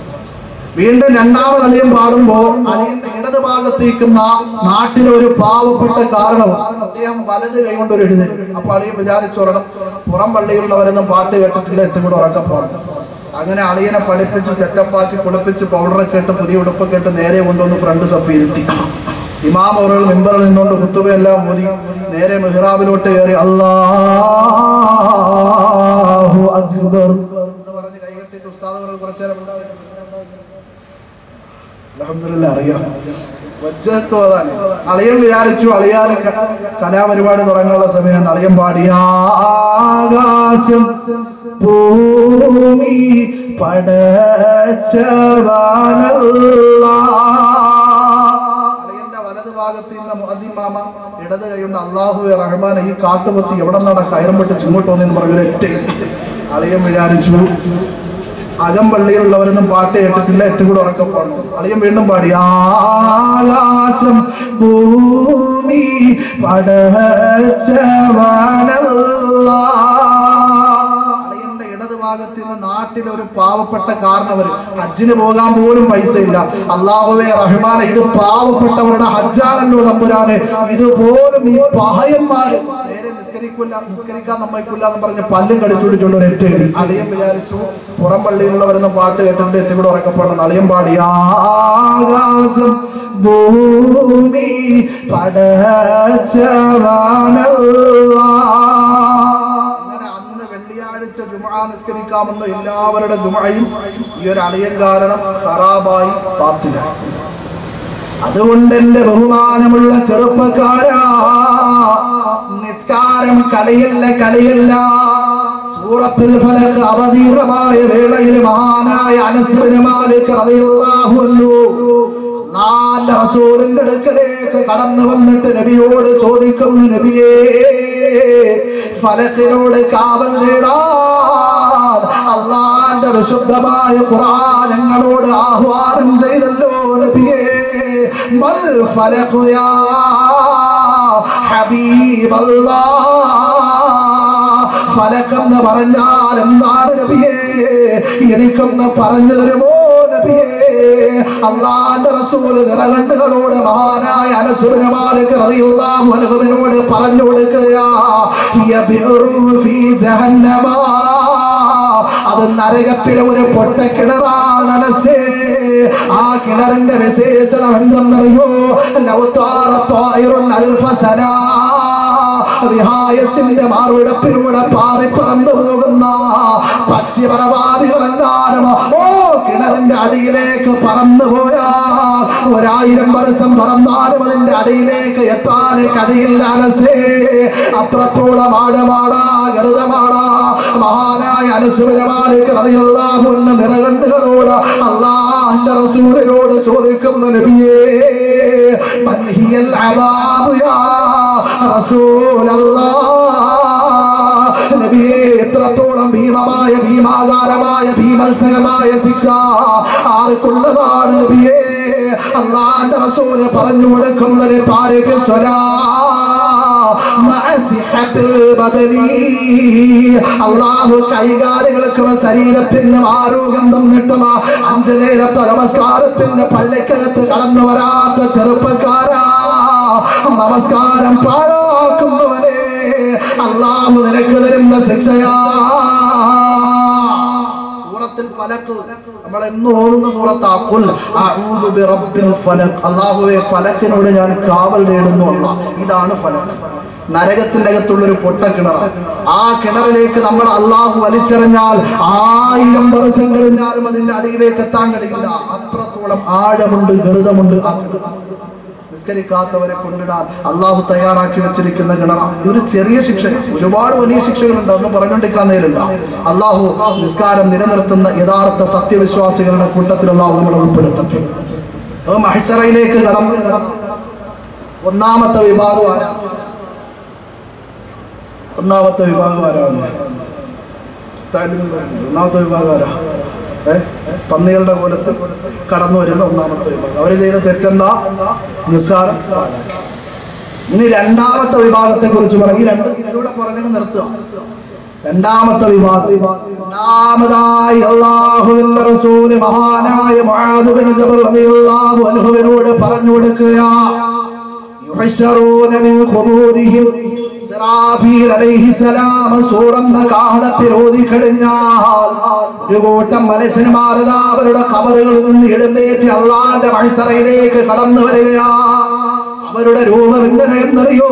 വീണ്ടും രണ്ടാമത് അളിയൻ പാടുമ്പോ അളിയന്റെ ഇടത് ഭാഗത്ത് നിൽക്കുന്ന നാട്ടിലെ ഒരു പാവപ്പെട്ട കാരണം അദ്ദേഹം വലത് കൈകൊണ്ട് ഒരു ഇടി തരും അപ്പൊ അളിയൻ വിചാരിച്ചു പറയണം പുറം പള്ളിയിലുള്ളവരൊന്നും പാട്ട് കേട്ടിട്ടില്ല ഇത്തിനോട് ഉറക്കെ പാടില്ല അങ്ങനെ അളിയനെ പഠിപ്പിച്ച് സെറ്റപ്പാക്കി കുളിപ്പിച്ച് പൗഡറൊക്കെ ഇട്ട് പുതിയ ഉടുപ്പൊക്കെ ഇട്ട് നേരെ കൊണ്ടുവന്ന് ഫ്രണ്ട് സഫ് ഇരുത്തി ഇമാം അവറുകൾ മെമ്പറിൽ നിന്നുകൊണ്ട് കുത്തുബയെല്ലാം മോദി നേരെ മെഹ്റാബിലോട്ട് കയറി അല്ലാഹു അക്ബർ എന്ന് പറഞ്ഞ് കൈകെട്ടിട്ട് ഉസ്താദ് അവറുകൾ കുറച്ചു നേരം ഉണ്ടായിരുന്നു അൽഹംദുലില്ലാ അറിയാം വജ്ജത്ത് അതാണ് അളിയൻ വിചാരിച്ചു അളിയാൻ ക- കലാപരിപാടി തുടങ്ങാനുള്ള സമയമാണ് അളിയൻ പാടിയ ആകാശം ഭൂമി പടച്ചവാനല്ലാ അളിയന്റെ വലത് ഭാഗത്ത് നിന്ന് മുഅദ്ദിൻ മാമ ഇടത് കൈകൊണ്ട് അള്ളാഹുവെ റഹ്മാൻ ഈ കാട്ടുപത്തി എവിടെ നടാ കയറും പെട്ട് ചിങ്ങോട്ട് വന്നെന്ന് പറഞ്ഞ ഒറ്റ അളിയൻ വിചാരിച്ചു അകം പള്ളിയിലുള്ളവരൊന്നും പാട്ട് കേട്ടിട്ടില്ല ഏറ്റവും കൂടെ ഉറക്കം പാടുന്നു അളിയൻ വീണ്ടും പാടി ആകാശം ഭൂമി പടച്ചവാനല്ലാ ഇടത് ഭാഗത്ത് നിന്ന് നാട്ടിലെ ഒരു പാവപ്പെട്ട കാരണവർ ഹജ്ജിന് പോകാൻ പോലും പൈസ ഇല്ല അള്ളാഹുവെ റഹ്മാനെ ഇത് പാവപ്പെട്ടവരുടെ ഹജ്ജാണല്ലോ തമ്പുരാന് ഇതുപോലും ഈ പഹയന്മാര് നേരെ നിസ്കരിക്കില്ല നിസ്കരിക്കാൻ നമ്മൾക്കില്ല എന്ന് പറഞ്ഞ് പല്ലും കടിച്ചുപിടിച്ചുകൊണ്ട് ഒരു എട്ട് എഴുതി അളിയൻ വിചാരിച്ചു പുറം പള്ളിയിലുള്ളവരൊന്നും പാട്ട് കേട്ടിട്ട് എത്തിക്കൂടെ ഉറക്കപ്പാടുന്നു അളിയൻ പാടി ആകാശം ഭൂമി പടച്ചവാനല്ലാ അങ്ങനെ അന്ന് വെള്ളിയാഴ്ച ജുമാ നിസ്കരിക്കാമെന്ന് എല്ലാവരുടെ ജുമയും ഈ ഒരു അളിയൻ കാരണം ഖറാബായി പാത്തിലായി അതുകൊണ്ട് എന്റെ ബഹുമാനമുള്ള ചെറുപ്പക്കാരാ നിസ്കാരം കളിയല്ല കളിയല്ല സൂറത്തുൽ ഫലഖ് അവതീർണമായ വേളയിൽ മഹാനായ അനസ് ബിൻ മാലിക് റളിയല്ലാഹു അൻഹു അല്ലാഹുവിന്റെ റസൂലിന്റെ അടുക്കലേക്ക് കടന്നു വന്നിട്ട് നബിയോട് ചോദിക്കുന്നു നബിയേ ഫലക്കിനോട് കാവൽ നേടാൻ അള്ളാന്റെ വിശുദ്ധമായ ഖുർആൻ ഞങ്ങളോട് ആഹ്വാനം ചെയ്തല്ലോ നബിയേ മൽ ഫലഖു യാ ഹബീബല്ലാഹ് ഫലക്കെന്ന് പറഞ്ഞാൽ എന്താണ് നബിയേ എനിക്കൊന്ന് പറഞ്ഞു തരുമോ നബിയേ അള്ളാന്റെ റസൂൽ നിറകണ്ടുകളോട് മഹാനായ അനസുബിന് മാലിക് റളിയല്ലാഹു അൻഹുവിനോട് പറഞ്ഞു കൊടുക്കുകയാ ഹിയ ബിറും ഫീ ജഹന്നമ അത് നരകത്തിലെ ഒരു പൊട്ട കിണറാണ് അനസേ ആ കിണറിന്റെ വിശേഷണം എന്തെന്നറിയോ ലൗതാറ ത്വായിറുൻ അൽഫസനാ വിഹായസിന്റെ മാറുവിടപ്പിലൂടെ പാറി പറന്നു പോകുന്ന പക്ഷി പറവാദികളെങ്ങാനും ഓ കിണറിന്റെ അടിയിലേക്ക് പറന്നു പോയാൽ ഒരായിരം വർഷം പറന്നാലും അതിന്റെ അടിയിലേക്ക് എത്താൻ കഴിയില്ല അനസേ അത്രത്തോളം ആഴമാടാ ഗരുതമാടാ മഹാനായ അനുസുരമാലേക്ക് അതിയെല്ലാം നിറകണ്ടുകളോട് അള്ളാന്റെ റസൂലിനോട് ചോദിക്കുന്ന നബിയേ മൻഹിയൽ അദാബു യാ റസൂലല്ലാഹ് നബിയേ എത്രത്തോളം ഭീമമായ ഭീമാകാരമായ ഭീമത്സരമായ ശിക്ഷ ആർക്കുള്ളതാണ് നബിയേ അള്ളാന്റെ റസൂല് പറഞ്ഞു കൊടുക്കുന്നൊരു പാരക്ക് സ്വരാ അള്ളാഹു കൈകാലുകൾക്ക് ശരീരത്തിന് ആരോഗ്യം തന്നിട്ടും അഞ്ചു നേരത്തെ നമസ്കാരത്തിന്റെ പള്ളിക്കകത്ത് കടന്നു വരാത്ത ചെറുപ്പക്കാരാ നമസ്കാരം പാഴാക്കുന്നവനെ അള്ളാഹു നിനക്ക് തരുന്ന ശിക്ഷയാ സൂറത്തിൽ ഫലക്ക് നമ്മൾ എന്ന് ഓതുന്ന സൂറത്താ ഖുൽ അഊദു ബിറബ്ബിൽ ഫലക് അല്ലാഹുവേ ഫലക്കിനോട് ഞാൻ കാവൽ തേടുന്നു അല്ല ഇതാണ് ഫലക് നരകത്തിന്റെ അകത്തുള്ള ഒരു പൊട്ട കിണർ ആ കിണറിലേക്ക് നമ്മൾ അള്ളാഹു വലിച്ചെറിഞ്ഞാൽ ആയിരം വർഷം കഴിഞ്ഞാലും അതിന്റെ അടിയിലേക്ക് എത്താൻ കഴിയില്ല അത്രത്തോളം ആഴമുണ്ട് ഗരുതമുണ്ട് ആ കിണർ നിസ്കരിക്കാത്തവരെ കൊണ്ടിടാൻ അള്ളാഹു തയ്യാറാക്കി വെച്ചിരിക്കുന്ന കിണറാണ് ഇതൊരു ചെറിയ ശിക്ഷ ഒരുപാട് വലിയ ശിക്ഷകളുണ്ട് അതൊന്നും പറഞ്ഞുകൊണ്ടിരിക്കാൻ നേരില്ല അള്ളാഹു നിസ്കാരം നിലനിർത്തുന്ന യഥാർത്ഥ സത്യവിശ്വാസികളുടെ കൂട്ടത്തിൽ അള്ളാഹു നമ്മളെ ഉൾപ്പെടുത്തും അത് മഹിസറയിലേക്ക് കടന്നു ഒന്നാമത്തെ വിഭാഗം ആരാ ഒന്നാമത്തെ വിഭാഗം ആരാണ് താലിബിൻ പറയുന്നത്. ഒന്നാമത്തെ വിഭാഗം ആരാ ഏ പന്നികളുടെ കോലത്ത് കടന്നു വരുന്ന ഒന്നാമത്തെ വിഭാഗം അവർ ചെയ്ത തെറ്റെന്താ നിസ്സാരം പാഴാക്കി. ഇനി രണ്ടാമത്തെ വിഭാഗത്തെ കുറിച്ച് പറയും ഈ രണ്ട് ഇതിലൂടെ പറഞ്ഞു നിർത്തുക രണ്ടാമത്തെ വിഭാഗം രണ്ടാമതായി അള്ളാഹുവിന്റെ റസൂല് മഹാനായ മുആദ് ബിൻ ജബൽ റളിയല്ലാഹു അൻഹുവിനോട് പറഞ്ഞു കൊടുക്കുക യുഹശറൂന മിൻ ഖുബൂരിഹിം ഇസ്രാഫീൽ അലൈഹിസ്സലാം സൂറന്ന കാഹളത്തിൽ ഓതിക്കഴിഞ്ഞാൽ ഒരു കൂട്ടം മനുഷ്യന്മാരതാ അവരുടെ ഖബറുകളിൽ നിന്ന് എഴുന്നേറ്റ് അള്ളാന്റെ മത്സരയിലേക്ക് കടന്നു വരികയാ അവരുടെ രൂപം എങ്ങനെ എന്നറിയോ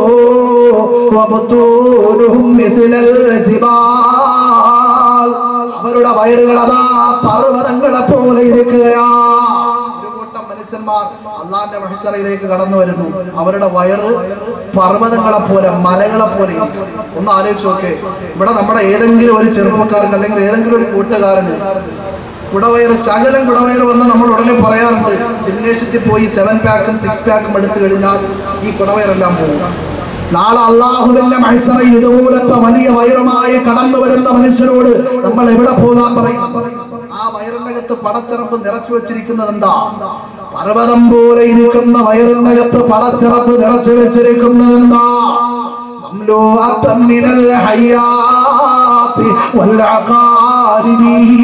വബത്തൂരുഹും മിസ്ലൽ ജിബാൽ. അവരുടെ വയറുകൾ അതാ പർവ്വതങ്ങളെ പോലെ ഇരിക്കുകയാ ഒരു കൂട്ടം മനുഷ്യന്മാർ അള്ളാന്റെ മഹിസറയിലേക്ക് കടന്നു വരുന്നു അവരുടെ വയറ് പർവ്വതങ്ങളെ പോലെ മലകളെ പോലെ ഇരിക്കും. ഒന്ന് ആലോചിച്ച് നോക്കേ ഇവിടെ നമ്മുടെ ഏതെങ്കിലും ഒരു ചെറുപ്പക്കാർക്ക് അല്ലെങ്കിൽ ഏതെങ്കിലും ഒരു കൂട്ടുകാരന് കുടവയർ ശകലം കുടവയർ വന്ന് നമ്മൾ ഉടനെ പറയാറുണ്ട് ജിംനേഷ്യത്തിൽ പോയി സെവൻ പാക്കും സിക്സ് പാക്കും എടുത്തു കഴിഞ്ഞാൽ ഈ കുടവയറെല്ലാം പോകും നാളെ അള്ളാഹുവിന്റെ മത്സരം ഇതുപോലത്തെ വലിയ വയറുമായി കടന്നു വരുന്ന മനുഷ്യരോട് നമ്മൾ എവിടെ പോകാൻ പറയും ആ വയറിനകത്ത് പടച്ചിറപ്പ് നിറച്ചു വെച്ചിരിക്കുന്നത് എന്താ പർവ്വതം പോലെ ഇരിക്കുന്ന വയറിനകത്ത് പടച്ചിറപ്പ് നിറച്ചു വെച്ചിരിക്കുന്നത് എന്താ مملوءة من الحياة والعقارب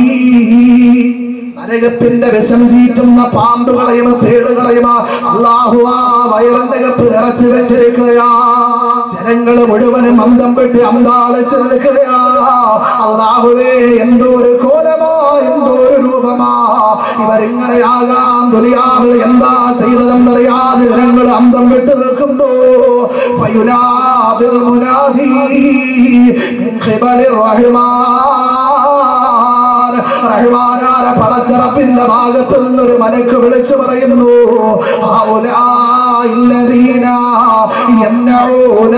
നരകത്തിന്റെ വിഷം ചീറ്റുന്ന പാമ്പുകളെയും തേളുകളെയും അള്ളാഹു ആ വയറിന്റെ കപ്പ് നിറച്ചു വെച്ചിരിക്കുകയാ ജനങ്ങള് മുഴുവനും അന്തം വിട്ട് അന്താളിച്ച് നിൽക്കുകയാ അള്ളാഹുവേ എന്തോ ഒരു കോലമാ എന്തോ ഒരു രൂപമാ ഇവരിങ്ങനെയാകാം ദുനിയാവിൽ എന്താ ചെയ്തതെന്നറിയാതെ ജനങ്ങൾ അന്തം വിട്ട് നിൽക്കുമ്പോ ഫയുനാബിൽ മുനാദി മിൻ ഖിബലിർ റഹ്മാൻ റഹ്മാനാര പടച്ചിറപ്പിന്റെ ഭാഗത്ത് നിന്നൊരു മലക്ക് വിളിച്ചു പറയുന്നു ഹൗലാഇ الذين يمنعون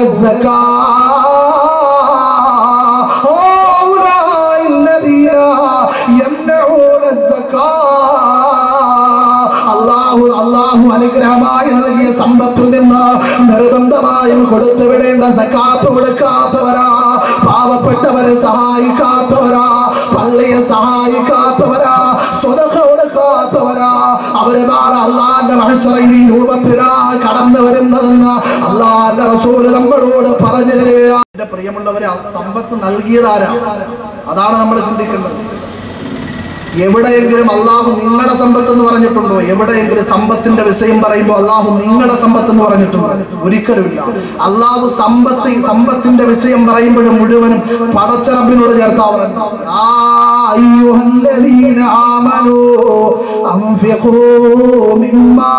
الزكاة هؤلاء الذين يمنعون الزكاة അള്ളാഹു അള്ളാഹു അനുഗ്രഹമായി നൽകിയ സമ്പത്തിൽ നിന്ന് നിർബന്ധമായും കൊടുത്തു വിടേണ്ട സക്കാത്ത് കൊടുക്കാത്തവരാ പാവപ്പെട്ടവരെ സഹായിക്കാത്തവരാ പള്ളിയെ സഹായിക്കാത്തവരാ സ്വതക്ക കൊടുക്കാത്തവരാ അവര് നാളെ അള്ളാന്റെ മത്സരം ഈ രൂപത്തിലാ കടന്നു വരുന്നതെന്ന് അള്ളാന്റെ റസൂല് നമ്മളോട് പറഞ്ഞു തരിക എന്റെ പ്രിയമുള്ളവരെ ആ സമ്പത്ത് നൽകിയതാരാ അതാണ് നമ്മൾ ചിന്തിക്കേണ്ടത് എവിടെയെങ്കിലും അള്ളാഹു നിങ്ങളുടെ സമ്പത്ത് എന്ന് പറഞ്ഞിട്ടുണ്ടോ എവിടെയെങ്കിലും സമ്പത്തിന്റെ വിഷയം പറയുമ്പോൾ അള്ളാഹു നിങ്ങളുടെ സമ്പത്ത് എന്ന് പറഞ്ഞിട്ടുണ്ടോ ഒരിക്കലുമില്ല അള്ളാഹു സമ്പത്ത് സമ്പത്തിന്റെ വിഷയം പറയുമ്പോഴും മുഴുവനും പടച്ചറബിനോട് ചേർത്താ പറഞ്ഞു ആ അയ്യുഹല്ലദീന ആമനൂ അൻഫിഖൂ മിമ്മാ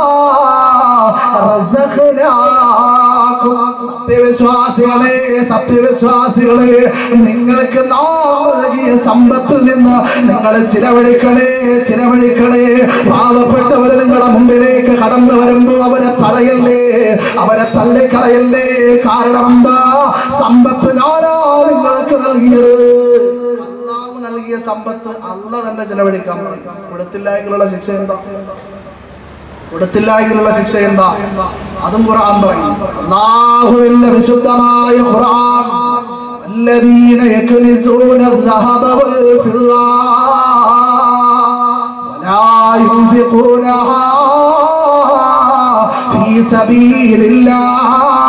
റസഖനാകും സത്യവിശ്വാസികളെ സത്യവിശ്വാസികളെ നിങ്ങൾക്ക് നാം നൽകിയ സമ്പത്തിൽ നിന്ന് നിങ്ങൾ ചിലവഴിക്കണേ ചിലവഴിക്കണേ പാവപ്പെട്ടവർ നിങ്ങളുടെ മുമ്പിലേക്ക് കടന്നു വരുമ്പോ അവരെ തടയല്ലേ അവരെ തള്ളിക്കളയല്ലേ കാരണം എന്താ സമ്പത്ത് ഞാനാ നിങ്ങൾക്ക് നൽകിയത് അള്ളാഹു നൽകിയ സമ്പത്ത് അല്ല തന്നെ ചിലവഴിക്കാൻ പറയും കൊടുത്തില്ല എങ്കിലുള്ള ശിക്ഷ എന്താ കൊടുത്തില്ല എങ്കിലുള്ള ശിക്ഷ എന്താ അതും ഖുർആൻ പറയും അള്ളാഹുവിന്റെ വിശുദ്ധമായ ഖുർആൻ الذين يكنزون الذهب والفضة ولا ينفقونها في سبيل الله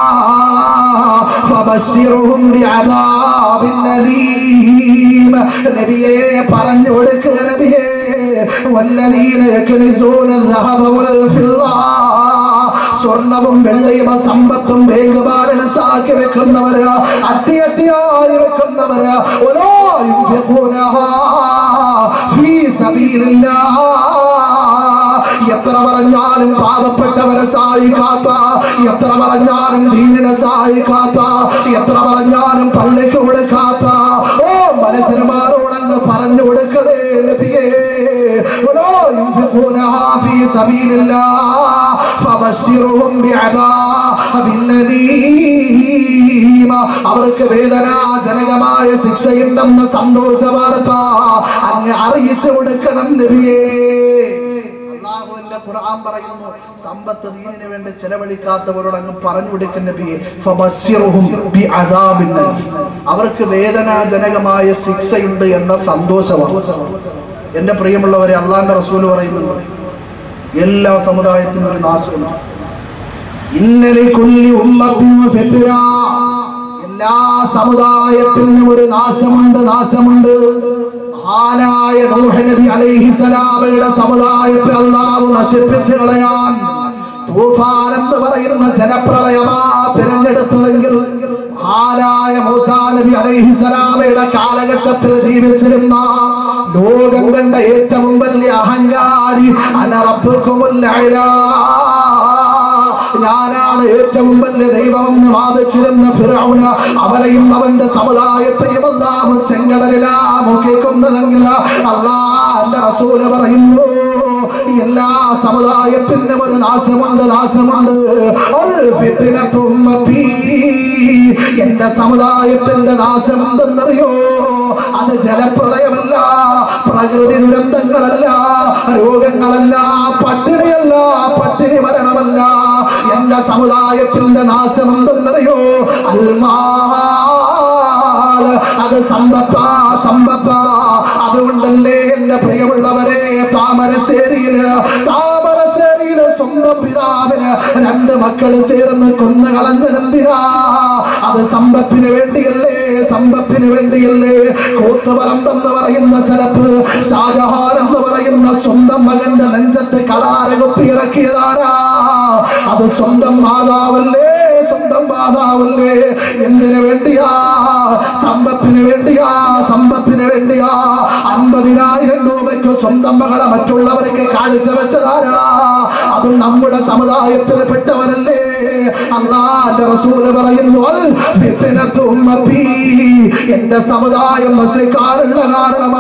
فبشرهم بعذاب أليم നബിയെ പറഞ്ഞു കൊടുക്കുക നബിയെ والذين يكنزون الذهب والفضة സ്വർണവും വെള്ളിയും സമ്പത്തും ബാങ്ക് ബാലൻസ് ആക്കി വെക്കുന്നവര് അട്ടി അട്ടിയായി വെക്കുന്നവര് ഓരോ യുൻഫിഖൂനഹാ ഫീ സബീലില്ലാഹ് എത്ര പറഞ്ഞാലും പാവപ്പെട്ടവരെ സഹായിക്കാത്ത എത്ര പറഞ്ഞാലും ദീനിനെ സഹായിക്കാത്ത എത്ര പറഞ്ഞാലും പള്ളിക്ക് കൊടുക്കാത്ത ഓ മനസ്സിനുമാരോടങ്ങ് പറഞ്ഞു കൊടുക്കണേ നബിയേ ولا ينفقونها في سبيل الله فبشرهم بعذاب أليم അവർക്ക് വേദനാജനകമായ ശിക്ഷയുണ്ടെന്ന സന്തോഷ വാർത്ത അങ്ങ് അറിയിച്ചു കൊടുക്കണം നബിയേ അള്ളാഹുവിന്റെ ഖുർആൻ പറയുന്നു സമ്പത്ത് ദീനിന് വേണ്ടി ചെലവഴിക്കാത്തവരോട് അങ്ങ് പറഞ്ഞു കൊടുക്കുന്ന നബിയെ ഫബശ്ശിറുഹും ബിഅദാബിൻ അലീം. അവർക്ക് വേദനാജനകമായ ശിക്ഷയുണ്ട് എന്ന സന്തോഷമാണ് എന്റെ പ്രിയമുള്ളവരെ അള്ളാന്റെ റസൂൽ പറയുന്നുണ്ട് എല്ലാ സമുദായത്തിനും ഒരു നാശമുണ്ട് ഇന്നലെ കൊല്ലി ഉമ്മത്തിന് ഫിത്ന. എല്ലാ സമുദായത്തിനും ഒരു നാശമുണ്ട് നാശമുണ്ട് മഹാനായ നൂഹ് നബി അലൈഹിസലാമയുടെ സമുദായത്തെ അള്ളാഹു നശിപ്പിച്ച് കളയാൻ തൂഫാൻ എന്ന് പറയുന്ന ജനപ്രളയമാ തിരഞ്ഞെടുത്തതെങ്കിൽ മഹാനായ മൂസാ നബി അലൈഹിസലാമയുടെ കാലഘട്ടത്തിൽ ജീവിച്ചിരുന്ന ലോകം കണ്ട ഏറ്റവും വലിയ അഹങ്കാരി അനറബുക്കുമുല്ല ഞാനാണ് ഏറ്റവും വലിയ ദൈവമെന്ന് വാദിച്ചിരുന്ന ഫിറൗന അവരെയും അവന്റെ സമുദായത്തെയും അല്ലാഹു ചെങ്കടലിലാ മുക്കിക്കൊന്നതെങ്കിൽ അള്ളാന്റെ റസൂല് പറയുന്നു എല്ലാ സമുദായത്തിനും ഒരു നാശമുണ്ട് നാശമുണ്ട് അൽ ഫിത്നത്തു ഉമ്മത്തി. എന്റെ സമുദായത്തിന്റെ നാശം എന്തെന്നറിയോ അത് ജലപ്രളയമല്ല പ്രകൃതി ദുരന്തങ്ങളല്ല രോഗങ്ങളല്ല പട്ടിണിയല്ല പട്ടിണി മരണമല്ല എന്റെ സമുദായത്തിന്റെ നാശം എന്തെന്നറിയോ അൽമാൽ അത് സമ്പത്താ സമ്പത്താ അതുകൊണ്ടല്ലേ എന്റെ പ്രിയമുള്ളവരെ താമരശ്ശേരിയില് താമരശ്ശേരിയില് സ്വന്തം പിതാവിന് രണ്ട് മക്കള് ചേർന്ന് കൊന്നു കളഞ്ഞെന്തിനാ അത് സമ്പത്തിന് വേണ്ടിയല്ലേ സമ്പത്തിന് വേണ്ടിയല്ലേ കൂത്തുപറമ്പെന്ന് പറയുന്ന സ്ഥലത്ത് ഷാജഹാൻ എന്ന് പറയുന്ന സ്വന്തം മകന്റെ നെഞ്ചത്ത് കളാര കുത്തി ഇറക്കിയതാരാ അത് സ്വന്തം മാതാവല്ലേ സ്വന്തം മാതാവല്ലേ എന്തിനു വേണ്ടിയാ സമ്പത്തിന് വേണ്ടിയാ സമ്പത്തിന് വേണ്ടിയാ അൻപതിനായിരം രൂപയ്ക്ക് സ്വന്തം മകളെ മറ്റുള്ളവർക്ക് കാണിച്ചു വെച്ചതാരാ അതും നമ്മുടെ സമുദായത്തിൽ പെട്ടവരല്ലേ അള്ളാന്റെ റസൂല് പറയുന്നു "അൽ ഫിത്നത്തു ഉമ്മത്തി." എന്റെ സമുദായം നശിക്കാനുള്ള കാരണം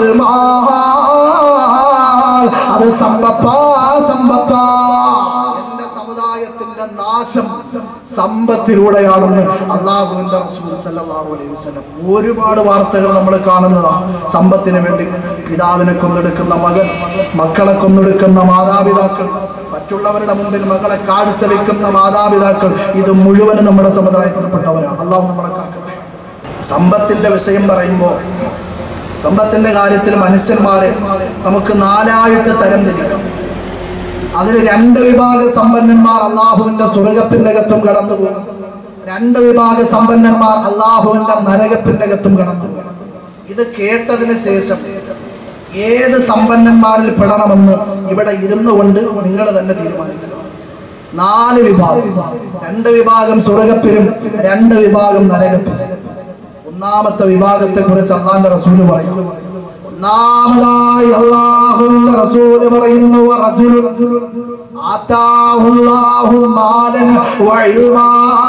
അൽമാൽ അത് സമ്പത്താ സമ്പത്താ എന്റെ സമുദായത്തിന്റെ നാശം സമ്പത്തിലൂടെയാണെന്ന് അള്ളാഹുവിന്റെ റസൂൽ സല്ലല്ലാഹു അലൈഹി വസല്ലം ഒരുപാട് വാർത്തകൾ നമ്മൾ കാണുന്നതാണ് സമ്പത്തിന് വേണ്ടി പിതാവിനെ കൊന്നെടുക്കുന്ന മകൻ മക്കളെ കൊന്നെടുക്കുന്ന മാതാപിതാക്കൾ മറ്റുള്ളവരുടെ മുമ്പിൽ മകളെ കാഴ്ചവെക്കുന്ന മാതാപിതാക്കൾ ഇത് മുഴുവനും നമ്മുടെ സമുദായത്തിൽപ്പെട്ടവരാണ് അള്ളാഹു നമ്മളെ കാക്കട്ടെ സമ്പത്തിന്റെ വിഷയം പറയുമ്പോൾ സമ്പത്തിന്റെ കാര്യത്തിൽ മനുഷ്യന്മാരെ നമുക്ക് നാലായിട്ട് തരം തിരിക്കാം അതിൽ രണ്ട് വിഭാഗ സമ്പന്നന്മാർ അള്ളാഹുവിന്റെ സ്വർഗത്തിന്റെ അകത്തും കടന്നു പോകും രണ്ട് വിഭാഗ സമ്പന്നന്മാർ അള്ളാഹുവിന്റെ നരകത്തിന്റെ അകത്തും കടന്നു പോകും ഇത് കേട്ടതിന് ശേഷം ഏത് സമ്പന്നന്മാരിൽ പെടണമെന്ന് ഇവിടെ ഇരുന്നു കൊണ്ട് നിങ്ങൾ തന്നെ തീരുമാനിക്കണം നാല് വിഭാഗം രണ്ട് വിഭാഗം സ്വർഗത്തിലും രണ്ട് വിഭാഗം നരകത്തിലും ഒന്നാമത്തെ വിഭാഗത്തെ കുറിച്ച് അള്ളാന്റെ റസൂല് പറയും ഒന്നാമതായി അള്ളാഹുവിന്റെ റസൂല് പറയുന്നു റജുലുൻ ആതാഹു അല്ലാഹു മാലൻ വഇൽമാ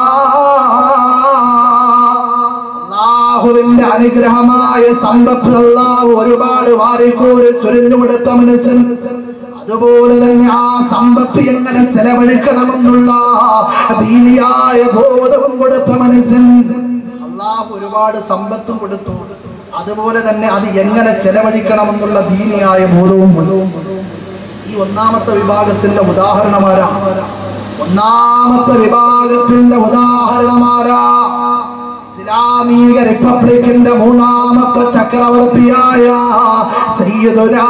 അള്ളാഹുവിന്റെ അനുഗ്രഹമായ സമ്പത്ത് അള്ളാഹു ഒരുപാട് വാരിക്കോര് ചൊരിഞ്ഞു കൊടുത്ത മനസ്സൻ അതുപോലെ തന്നെ ആ സമ്പത്ത് എങ്ങനെ ചെലവഴിക്കണമെന്നുള്ള ദീനിയായ ബോധവും കൊടുത്ത മനസ്സൻ അള്ളാഹു ഒരുപാട് സമ്പത്തും കൊടുത്തു അതുപോലെ തന്നെ അത് എങ്ങനെ ചെലവഴിക്കണമെന്നുള്ള ദീനിയായ ബോധവും കൊടുത്തു ഈ ഒന്നാമത്തെ വിഭാഗത്തിന്റെ ഉദാഹരണമാരാ ഒന്നാമത്തെ വിഭാഗത്തിന്റെ ഉദാഹരണമാരാ ഇസ്ലാമിക റിപ്പബ്ലിക്കിന്റെ മൂന്നാമത്തെ ചക്രവർത്തിയായ സയ്യിദുനാ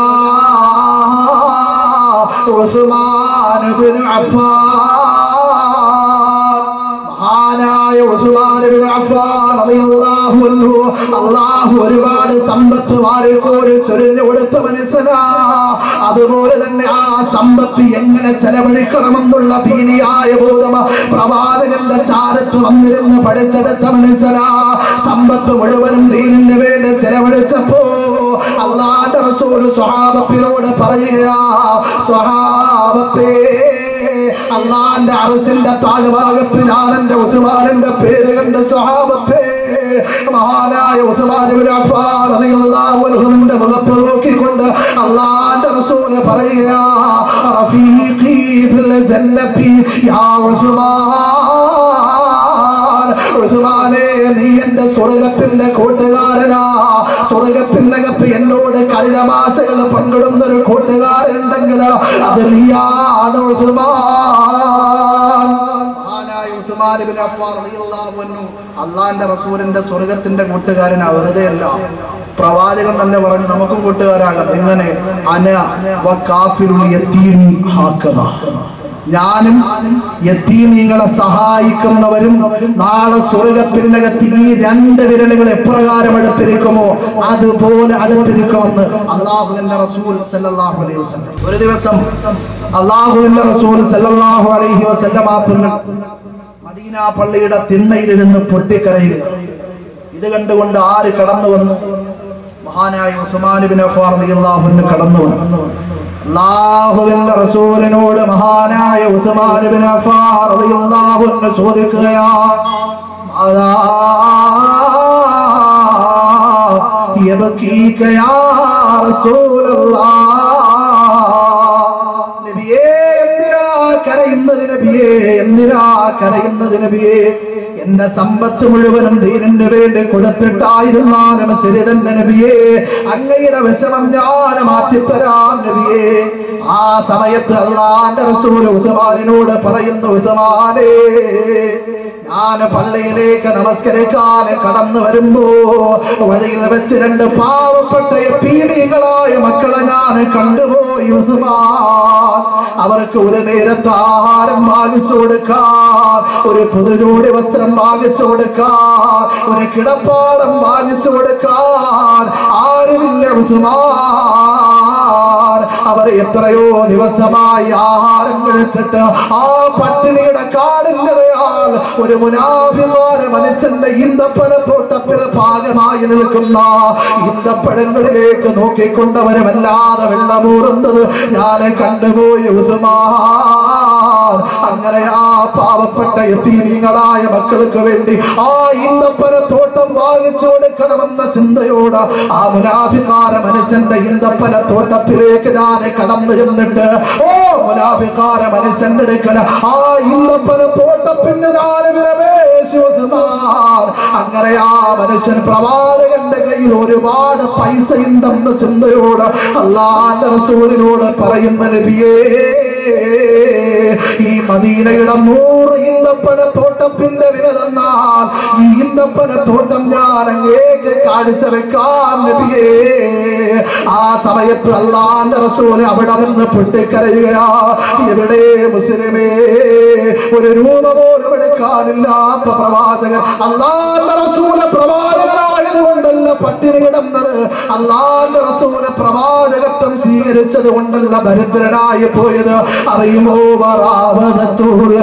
ഉസ്മാൻ ഇബ്നു അഫ്ഫാൻ മഹാനായ ഉസ്മാൻ ഇബ്നു അഫ്ഫാൻ റളിയല്ലാഹു അൻഹു അല്ലാഹു ഒരുപാട് സമ്പത്ത് വാരിക്കോരി ചൊരിഞ്ഞു കൊടുത്ത മനസ്സിലാ അതുപോലെ തന്നെ ആ സമ്പത്ത് എങ്ങനെ ചെലവഴിക്കണമെന്നുള്ള ദീനിയായ ബോധം പ്രവാചകന്റെ ചാരത്ത് വന്നിരുന്ന് പഠിച്ചെടുത്ത മനസ്സിലാ സമ്പത്ത് മുഴുവനും ദീനിന് വേണ്ടി ചെലവഴിച്ചപ്പോ അള്ളാന്റെ റസൂൽ സ്വഹാബത്തിനോട് പറയുകയാ സ്വഹാബത്തേ അള്ളാന്റെ അറസിന്റെ താഴ്ഭാഗത്ത് ഞാൻ എന്റെ ഉസുമാരന്റെ പേര് കണ്ട് സ്വഹാബത്തെ മഹാനായ ഉസുമാരുടെ മുഖത്ത് നോക്കിക്കൊണ്ട് അള്ളാന്റെ റസൂല് പറയുക റഫീഖി ഫിൽ ജന്നത്തി യാ ഉസ്മാൻ ഉസ്മാനെ നീ എന്റെ സ്വർഗത്തിന്റെ കൂട്ടുകാരനാ സ്വർഗത്തിന്റെ അകത്ത് എന്നോട് കളിതമാസകൾ പങ്കിടുന്ന ഒരു കൂട്ടുകാരുണ്ടെങ്കിൽ അത് നീയാണ് ഉസ്മാൻ മഹാനായ ഉസ്മാൻ ഇബ്നു അഫ്ഫാൻ റളിയല്ലാഹു അൻഹു അള്ളാന്റെ റസൂലിന്റെ സ്വർഗത്തിന്റെ കൂട്ടുകാരനാ വെറുതെ അല്ല പ്രവാചകൻ തന്നെ പറഞ്ഞു നമുക്കും കൂട്ടുകാരാകാം എങ്ങനെ അന വ കാഫിറുൽ യതീമി ഹാക്കദ ഞാനും യത്തീമീങ്ങളെ സഹായിക്കുന്നവരും നാളെ സ്വർഗത്തിനകത്ത് ഈ രണ്ട് വിരലുകൾ എപ്രകാരം അടുത്തിരിക്കുമോ അതുപോലെ അടുത്തിരിക്കുമെന്ന് അള്ളാഹുവിന്റെ റസൂൽ സല്ലല്ലാഹു അലൈഹി വസല്ലം ഒരു ദിവസം അള്ളാഹുവിന്റെ റസൂൽ സല്ലല്ലാഹു അലൈഹി വസല്ലം മദീന പള്ളിയുടെ തിണ്ണയിലിരുന്ന് പൊട്ടിക്കരയുക ഇത് കണ്ടുകൊണ്ട് ആര് കടന്നു വന്നു മഹാനായ ഉസ്മാൻ ബിൻ അഫ്ഫാൻ റളിയല്ലാഹു അൻഹു കടന്നു വന്നു അള്ളാഹുവിന്റെ റസൂലിനോട് മഹാനായ ഉസ്മാൻ ബിൻ അഫ്ഫാൻ റളിയല്ലാഹു അൻഹു ചോദിക്കുകയാ മാതാ യബ്കീക യാ റസൂലല്ലാഹ് നബിയേ എന്തിനാ കരയുന്നത് നബിയേ എന്തിനാ കരയുന്നത് നബിയേ എന്റെ സമ്പത്ത് മുഴുവനും ദീനിന് വേണ്ടി കൊടുത്തിട്ടായിരുന്നാലും ശരി തന്നെ നബിയേ അങ്ങയുടെ വിഷമം ഞാൻ മാറ്റിത്തരാം നബിയേ ആ സമയത്ത് അള്ളാന്റെ റസൂൽ ഉസ്മാനിനോട് പറയുന്നു ഉസ്മാനേ ഞാൻ പള്ളിയിലേക്ക് നമസ്കരിക്കാൻ കടന്നു വരുമ്പോ വഴിയിൽ വെച്ച് രണ്ട് പാവപ്പെട്ട പീമികളായ മക്കളെ ഞാൻ കണ്ടുപോയി ഉസ്മാൻ അവർക്ക് ഒരു നേരത്തെ ആഹാരം വാങ്ങിച്ചു കൊടുക്കാൻ ഒരു പുതുജോടി വസ്ത്രം വാങ്ങിച്ചു കൊടുക്കാൻ ഒരു കിടപ്പാടം വാങ്ങിച്ചു കൊടുക്കാൻ ആരുമില്ല ഉസ്മാൻ അവർ എത്രയോ ദിവസമായി ആഹാരം കഴിച്ചിട്ട് ആ പട്ടിണിയുടെ കാടിന്റെ മേൽ ഒരു മുനാഫിമാര മനസ്സിന്റെ ഈന്തപ്പനത്തോട്ടപ്പിൽ ഭാഗമായി നിൽക്കുന്ന ഈന്തപ്പഴങ്ങളിലേക്ക് നോക്കിക്കൊണ്ടവര് വല്ലാതെ വെള്ളമൂറുന്നത് ഞാൻ കണ്ടുപോയി ഉസ്മാൻ അങ്ങനെ ആ പാവപ്പെട്ട എത്തീമീങ്ങളായ മക്കൾക്ക് വേണ്ടി ആ ഈന്തപ്പനത്തോട്ടം വാങ്ങിച്ചു കൊടുക്കണമെന്ന ചിന്തയോട് ആ മുനാഫിക്കാര മനസ്സിന്റെ ഈന്തപ്പന തോട്ടത്തിലേക്ക് ഞാൻ കടന്നു ചെന്നിട്ട് ഓ മുനാഫിക്കാര മനസ്സിന്റെ അടുക്കൽ ആ ഈന്തപ്പന തോട്ടത്തിന്റെ ഞാൻ വിലപേശി ഉസ്മാൻ. അങ്ങനെ ആ മനുഷ്യൻ പ്രവാചകന്റെ കയ്യിൽ ഒരുപാട് പൈസ ഉണ്ടെന്ന ചിന്തയോട് അള്ളാന്റെ റസൂലിനോട് പറയുന്ന നബിയേ ഈ മദീനയുടെ നൂറ് ഈന്തപ്പന തോട്ടത്തിന്റെ വില തന്നാൽ ഈ ഈന്തപ്പന തോട്ടം ഞാൻ അങ്ങേക്ക് കാണിച്ചു വെക്കാൻ നബിയേ ആ സമയത്ത് അള്ളാന്റെ റസൂല് അവിടെ നിന്ന് പൊട്ടിക്കരയുകയാ എവിടെ മുസ്ലിമേ ഒരു രൂപ പോലും എടുക്കാനില്ലാത്ത പ്രവാചകൻ അള്ളാന്റെ റസൂല് പ്രവാചകനായത് കൊണ്ടല്ല പട്ടിണി കിടന്നത് അള്ളാന്റെ റസൂല് പ്രവാചകത്വം സ്വീകരിച്ചത് കൊണ്ടല്ല ദരിദ്രനായി പോയത് അറിയുമോ വറാവതൂൽ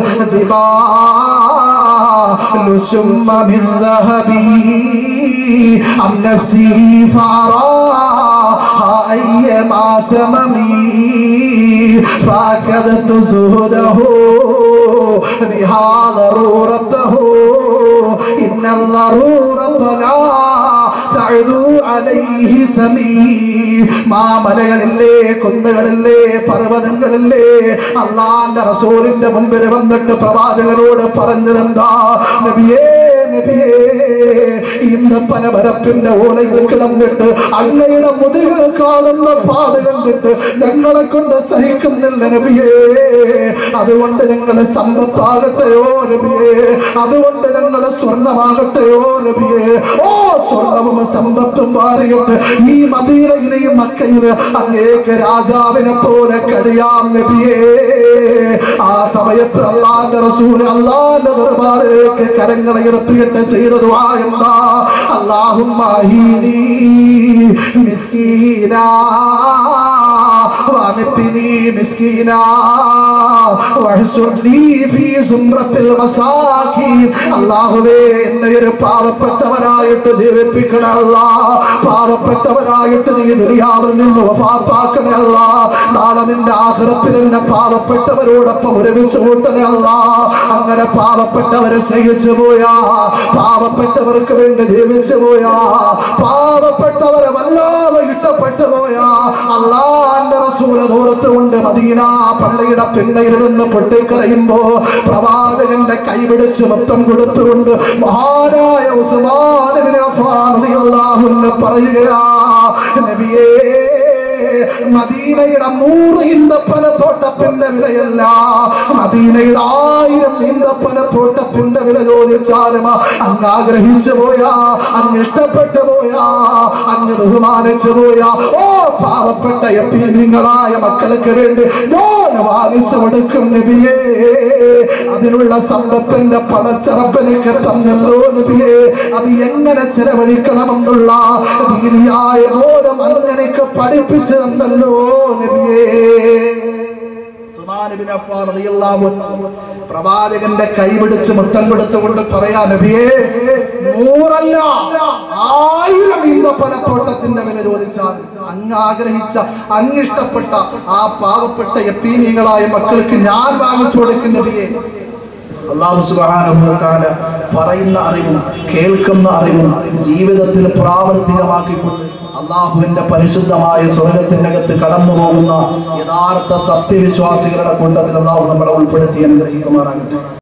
ثم من ذهبي عن نفسه فأراها أيما سممي فأكدت زهده بها ضرورته إن الضرورة لا تعدو عليه സമീ മാമലകളില്ലേ കുന്നുകളില്ലേ പർവ്വതങ്ങളില്ലേ അള്ളാന്റെ റസൂലിന്റെ മുമ്പിൽ വന്നിട്ട് പ്രവാചകരോട് പറഞ്ഞതെന്താ നബിയേ നബിയേ ഈന്തപ്പന വരപ്പിന്റെ ഓലയിൽ കിടന്നിട്ട് അങ്ങയുടെ മുതുകൾ കാണുന്ന പാത കണ്ടിട്ട് ഞങ്ങളെ കൊണ്ട് സഹിക്കുന്നില്ല നബിയേ അതുകൊണ്ട് ഞങ്ങളെ സമ്പത്താകട്ടെയോ നബിയേ അതുകൊണ്ട് ഞങ്ങളെ സ്വർണമാകട്ടെയോ നബിയേ ഓ സ്വർണവും സമ്പത്തും മാറിയിട്ട് ഈ മദീനയിലെയും മക്കയില് അങ്ങേക്ക് രാജാവിനെ പോലെ കഴിയാം നബിയേ ആ സമയത്ത് അള്ളാന്റെ റസൂല് അള്ളാന്റെ ദർബാറിലേക്ക് കരങ്ങളെ ഇറപ്പിയിട്ട് ചെയ്തത് എന്താ അള്ളാഹും وامتني مسكينا واحشرني في زمرة المساكين അള്ളാഹുവേ എന്നെ ഒരു പാവപ്പെട്ടവനായിട്ട് ജീവിപ്പിക്കണല്ല പാവപ്പെട്ടവനായിട്ട് നീ ദുരിയാവിൽ നിന്ന് വഫാത്താക്കണല്ല നാളെ നിന്റെ ആഹ്റത്തിൽ എന്നെ പാവപ്പെട്ടവരോടൊപ്പം ഒരുമിച്ച് കൂട്ടണല്ല അങ്ങനെ പാവപ്പെട്ടവരെ സ്നേഹിച്ചു പോയാ പാവപ്പെട്ടവർക്ക് വേണ്ടി ജീവിച്ചു പോയാ പാവപ്പെട്ടവരെ വല്ലാതെ ഇഷ്ടപ്പെട്ടു പോയാ അള്ളാന്റെ റസൂല ദൂരത്ത് കൊണ്ട് മദീന പള്ളിയുടെ പിന്നയിലിരുന്ന് പൊട്ടിക്കറിയുമ്പോ പ്രവാചകന്റെ കൈപിടിച്ച് മൊത്തം കൊടുത്തുകൊണ്ട് മഹാനായ ഉസ്മാൻ ഇബ്നു അഫ്ഫാൻ റളിയല്ലാഹു അൻഹു പറയുകയാ നബിയേ മദീനയുടെ നൂറ് ഈന്തപ്പന തോട്ടത്തിന്റെ വിലയല്ല മദീനയുടെ ആയിരം ഈന്തപ്പന തോട്ടത്തിന്റെ വില ചോദിച്ചാലും അങ്ങ് ആഗ്രഹിച്ചു പോയാ അങ്ങ് ഇഷ്ടപ്പെട്ടു പോയാ അങ്ങ് ബഹുമാനിച്ചു പോയാ ഓ പാവപ്പെട്ട എപ്പീനിങ്ങളായ മക്കൾക്ക് വേണ്ടി ഞാൻ വാങ്ങിച്ചു കൊടുക്കും നബിയേ അതിനുള്ള സമ്പത്തിന്റെ പടച്ചറപ്പനൊക്കെ തന്നല്ലോ നബിയേ അത് എങ്ങനെ ചെലവഴിക്കണമെന്നുള്ള ദീനിയായ ബോധം അങ്ങനെയൊക്കെ പഠിപ്പിച്ചു തന്നല്ലോ നബിയേ ഉസ്മാൻ ഇബ്നു അഫ്ഫാൻ റളിയല്ലാഹു അൻഹു പ്രവാചകന്റെ കൈപിടിച്ച് മുത്തം കൊടുത്തുകൊണ്ട് പറയാ നബിയേ നൂറല്ല ആയിരം ഈന്തപ്പനത്തോട്ടത്തിന്റെ വില ചോദിച്ചാൽ അങ്ങ് ആഗ്രഹിച്ച അങ്ങ് ഇഷ്ടപ്പെട്ട ആ പാവപ്പെട്ട എപ്പീനിയങ്ങളായ മക്കൾക്ക് ഞാൻ വാങ്ങിച്ചു കൊടുക്കും നബിയേ അള്ളാഹു സുബ്ഹാനഹു വ തആല പറയുന്ന അറിവും കേൾക്കുന്ന അറിവും ജീവിതത്തിൽ പ്രാവർത്തികമാക്കിക്കൊണ്ട് അള്ളാഹുവിന്റെ പരിശുദ്ധമായ സ്വർഗത്തിന്റെ അകത്ത് കടന്നു പോകുന്ന യഥാർത്ഥ സത്യവിശ്വാസികളുടെ കൂട്ടത്തിൽ അള്ളാഹു നമ്മളെ ഉൾപ്പെടുത്തി അനുഗ്രഹിക്കുമാറാകട്ടെ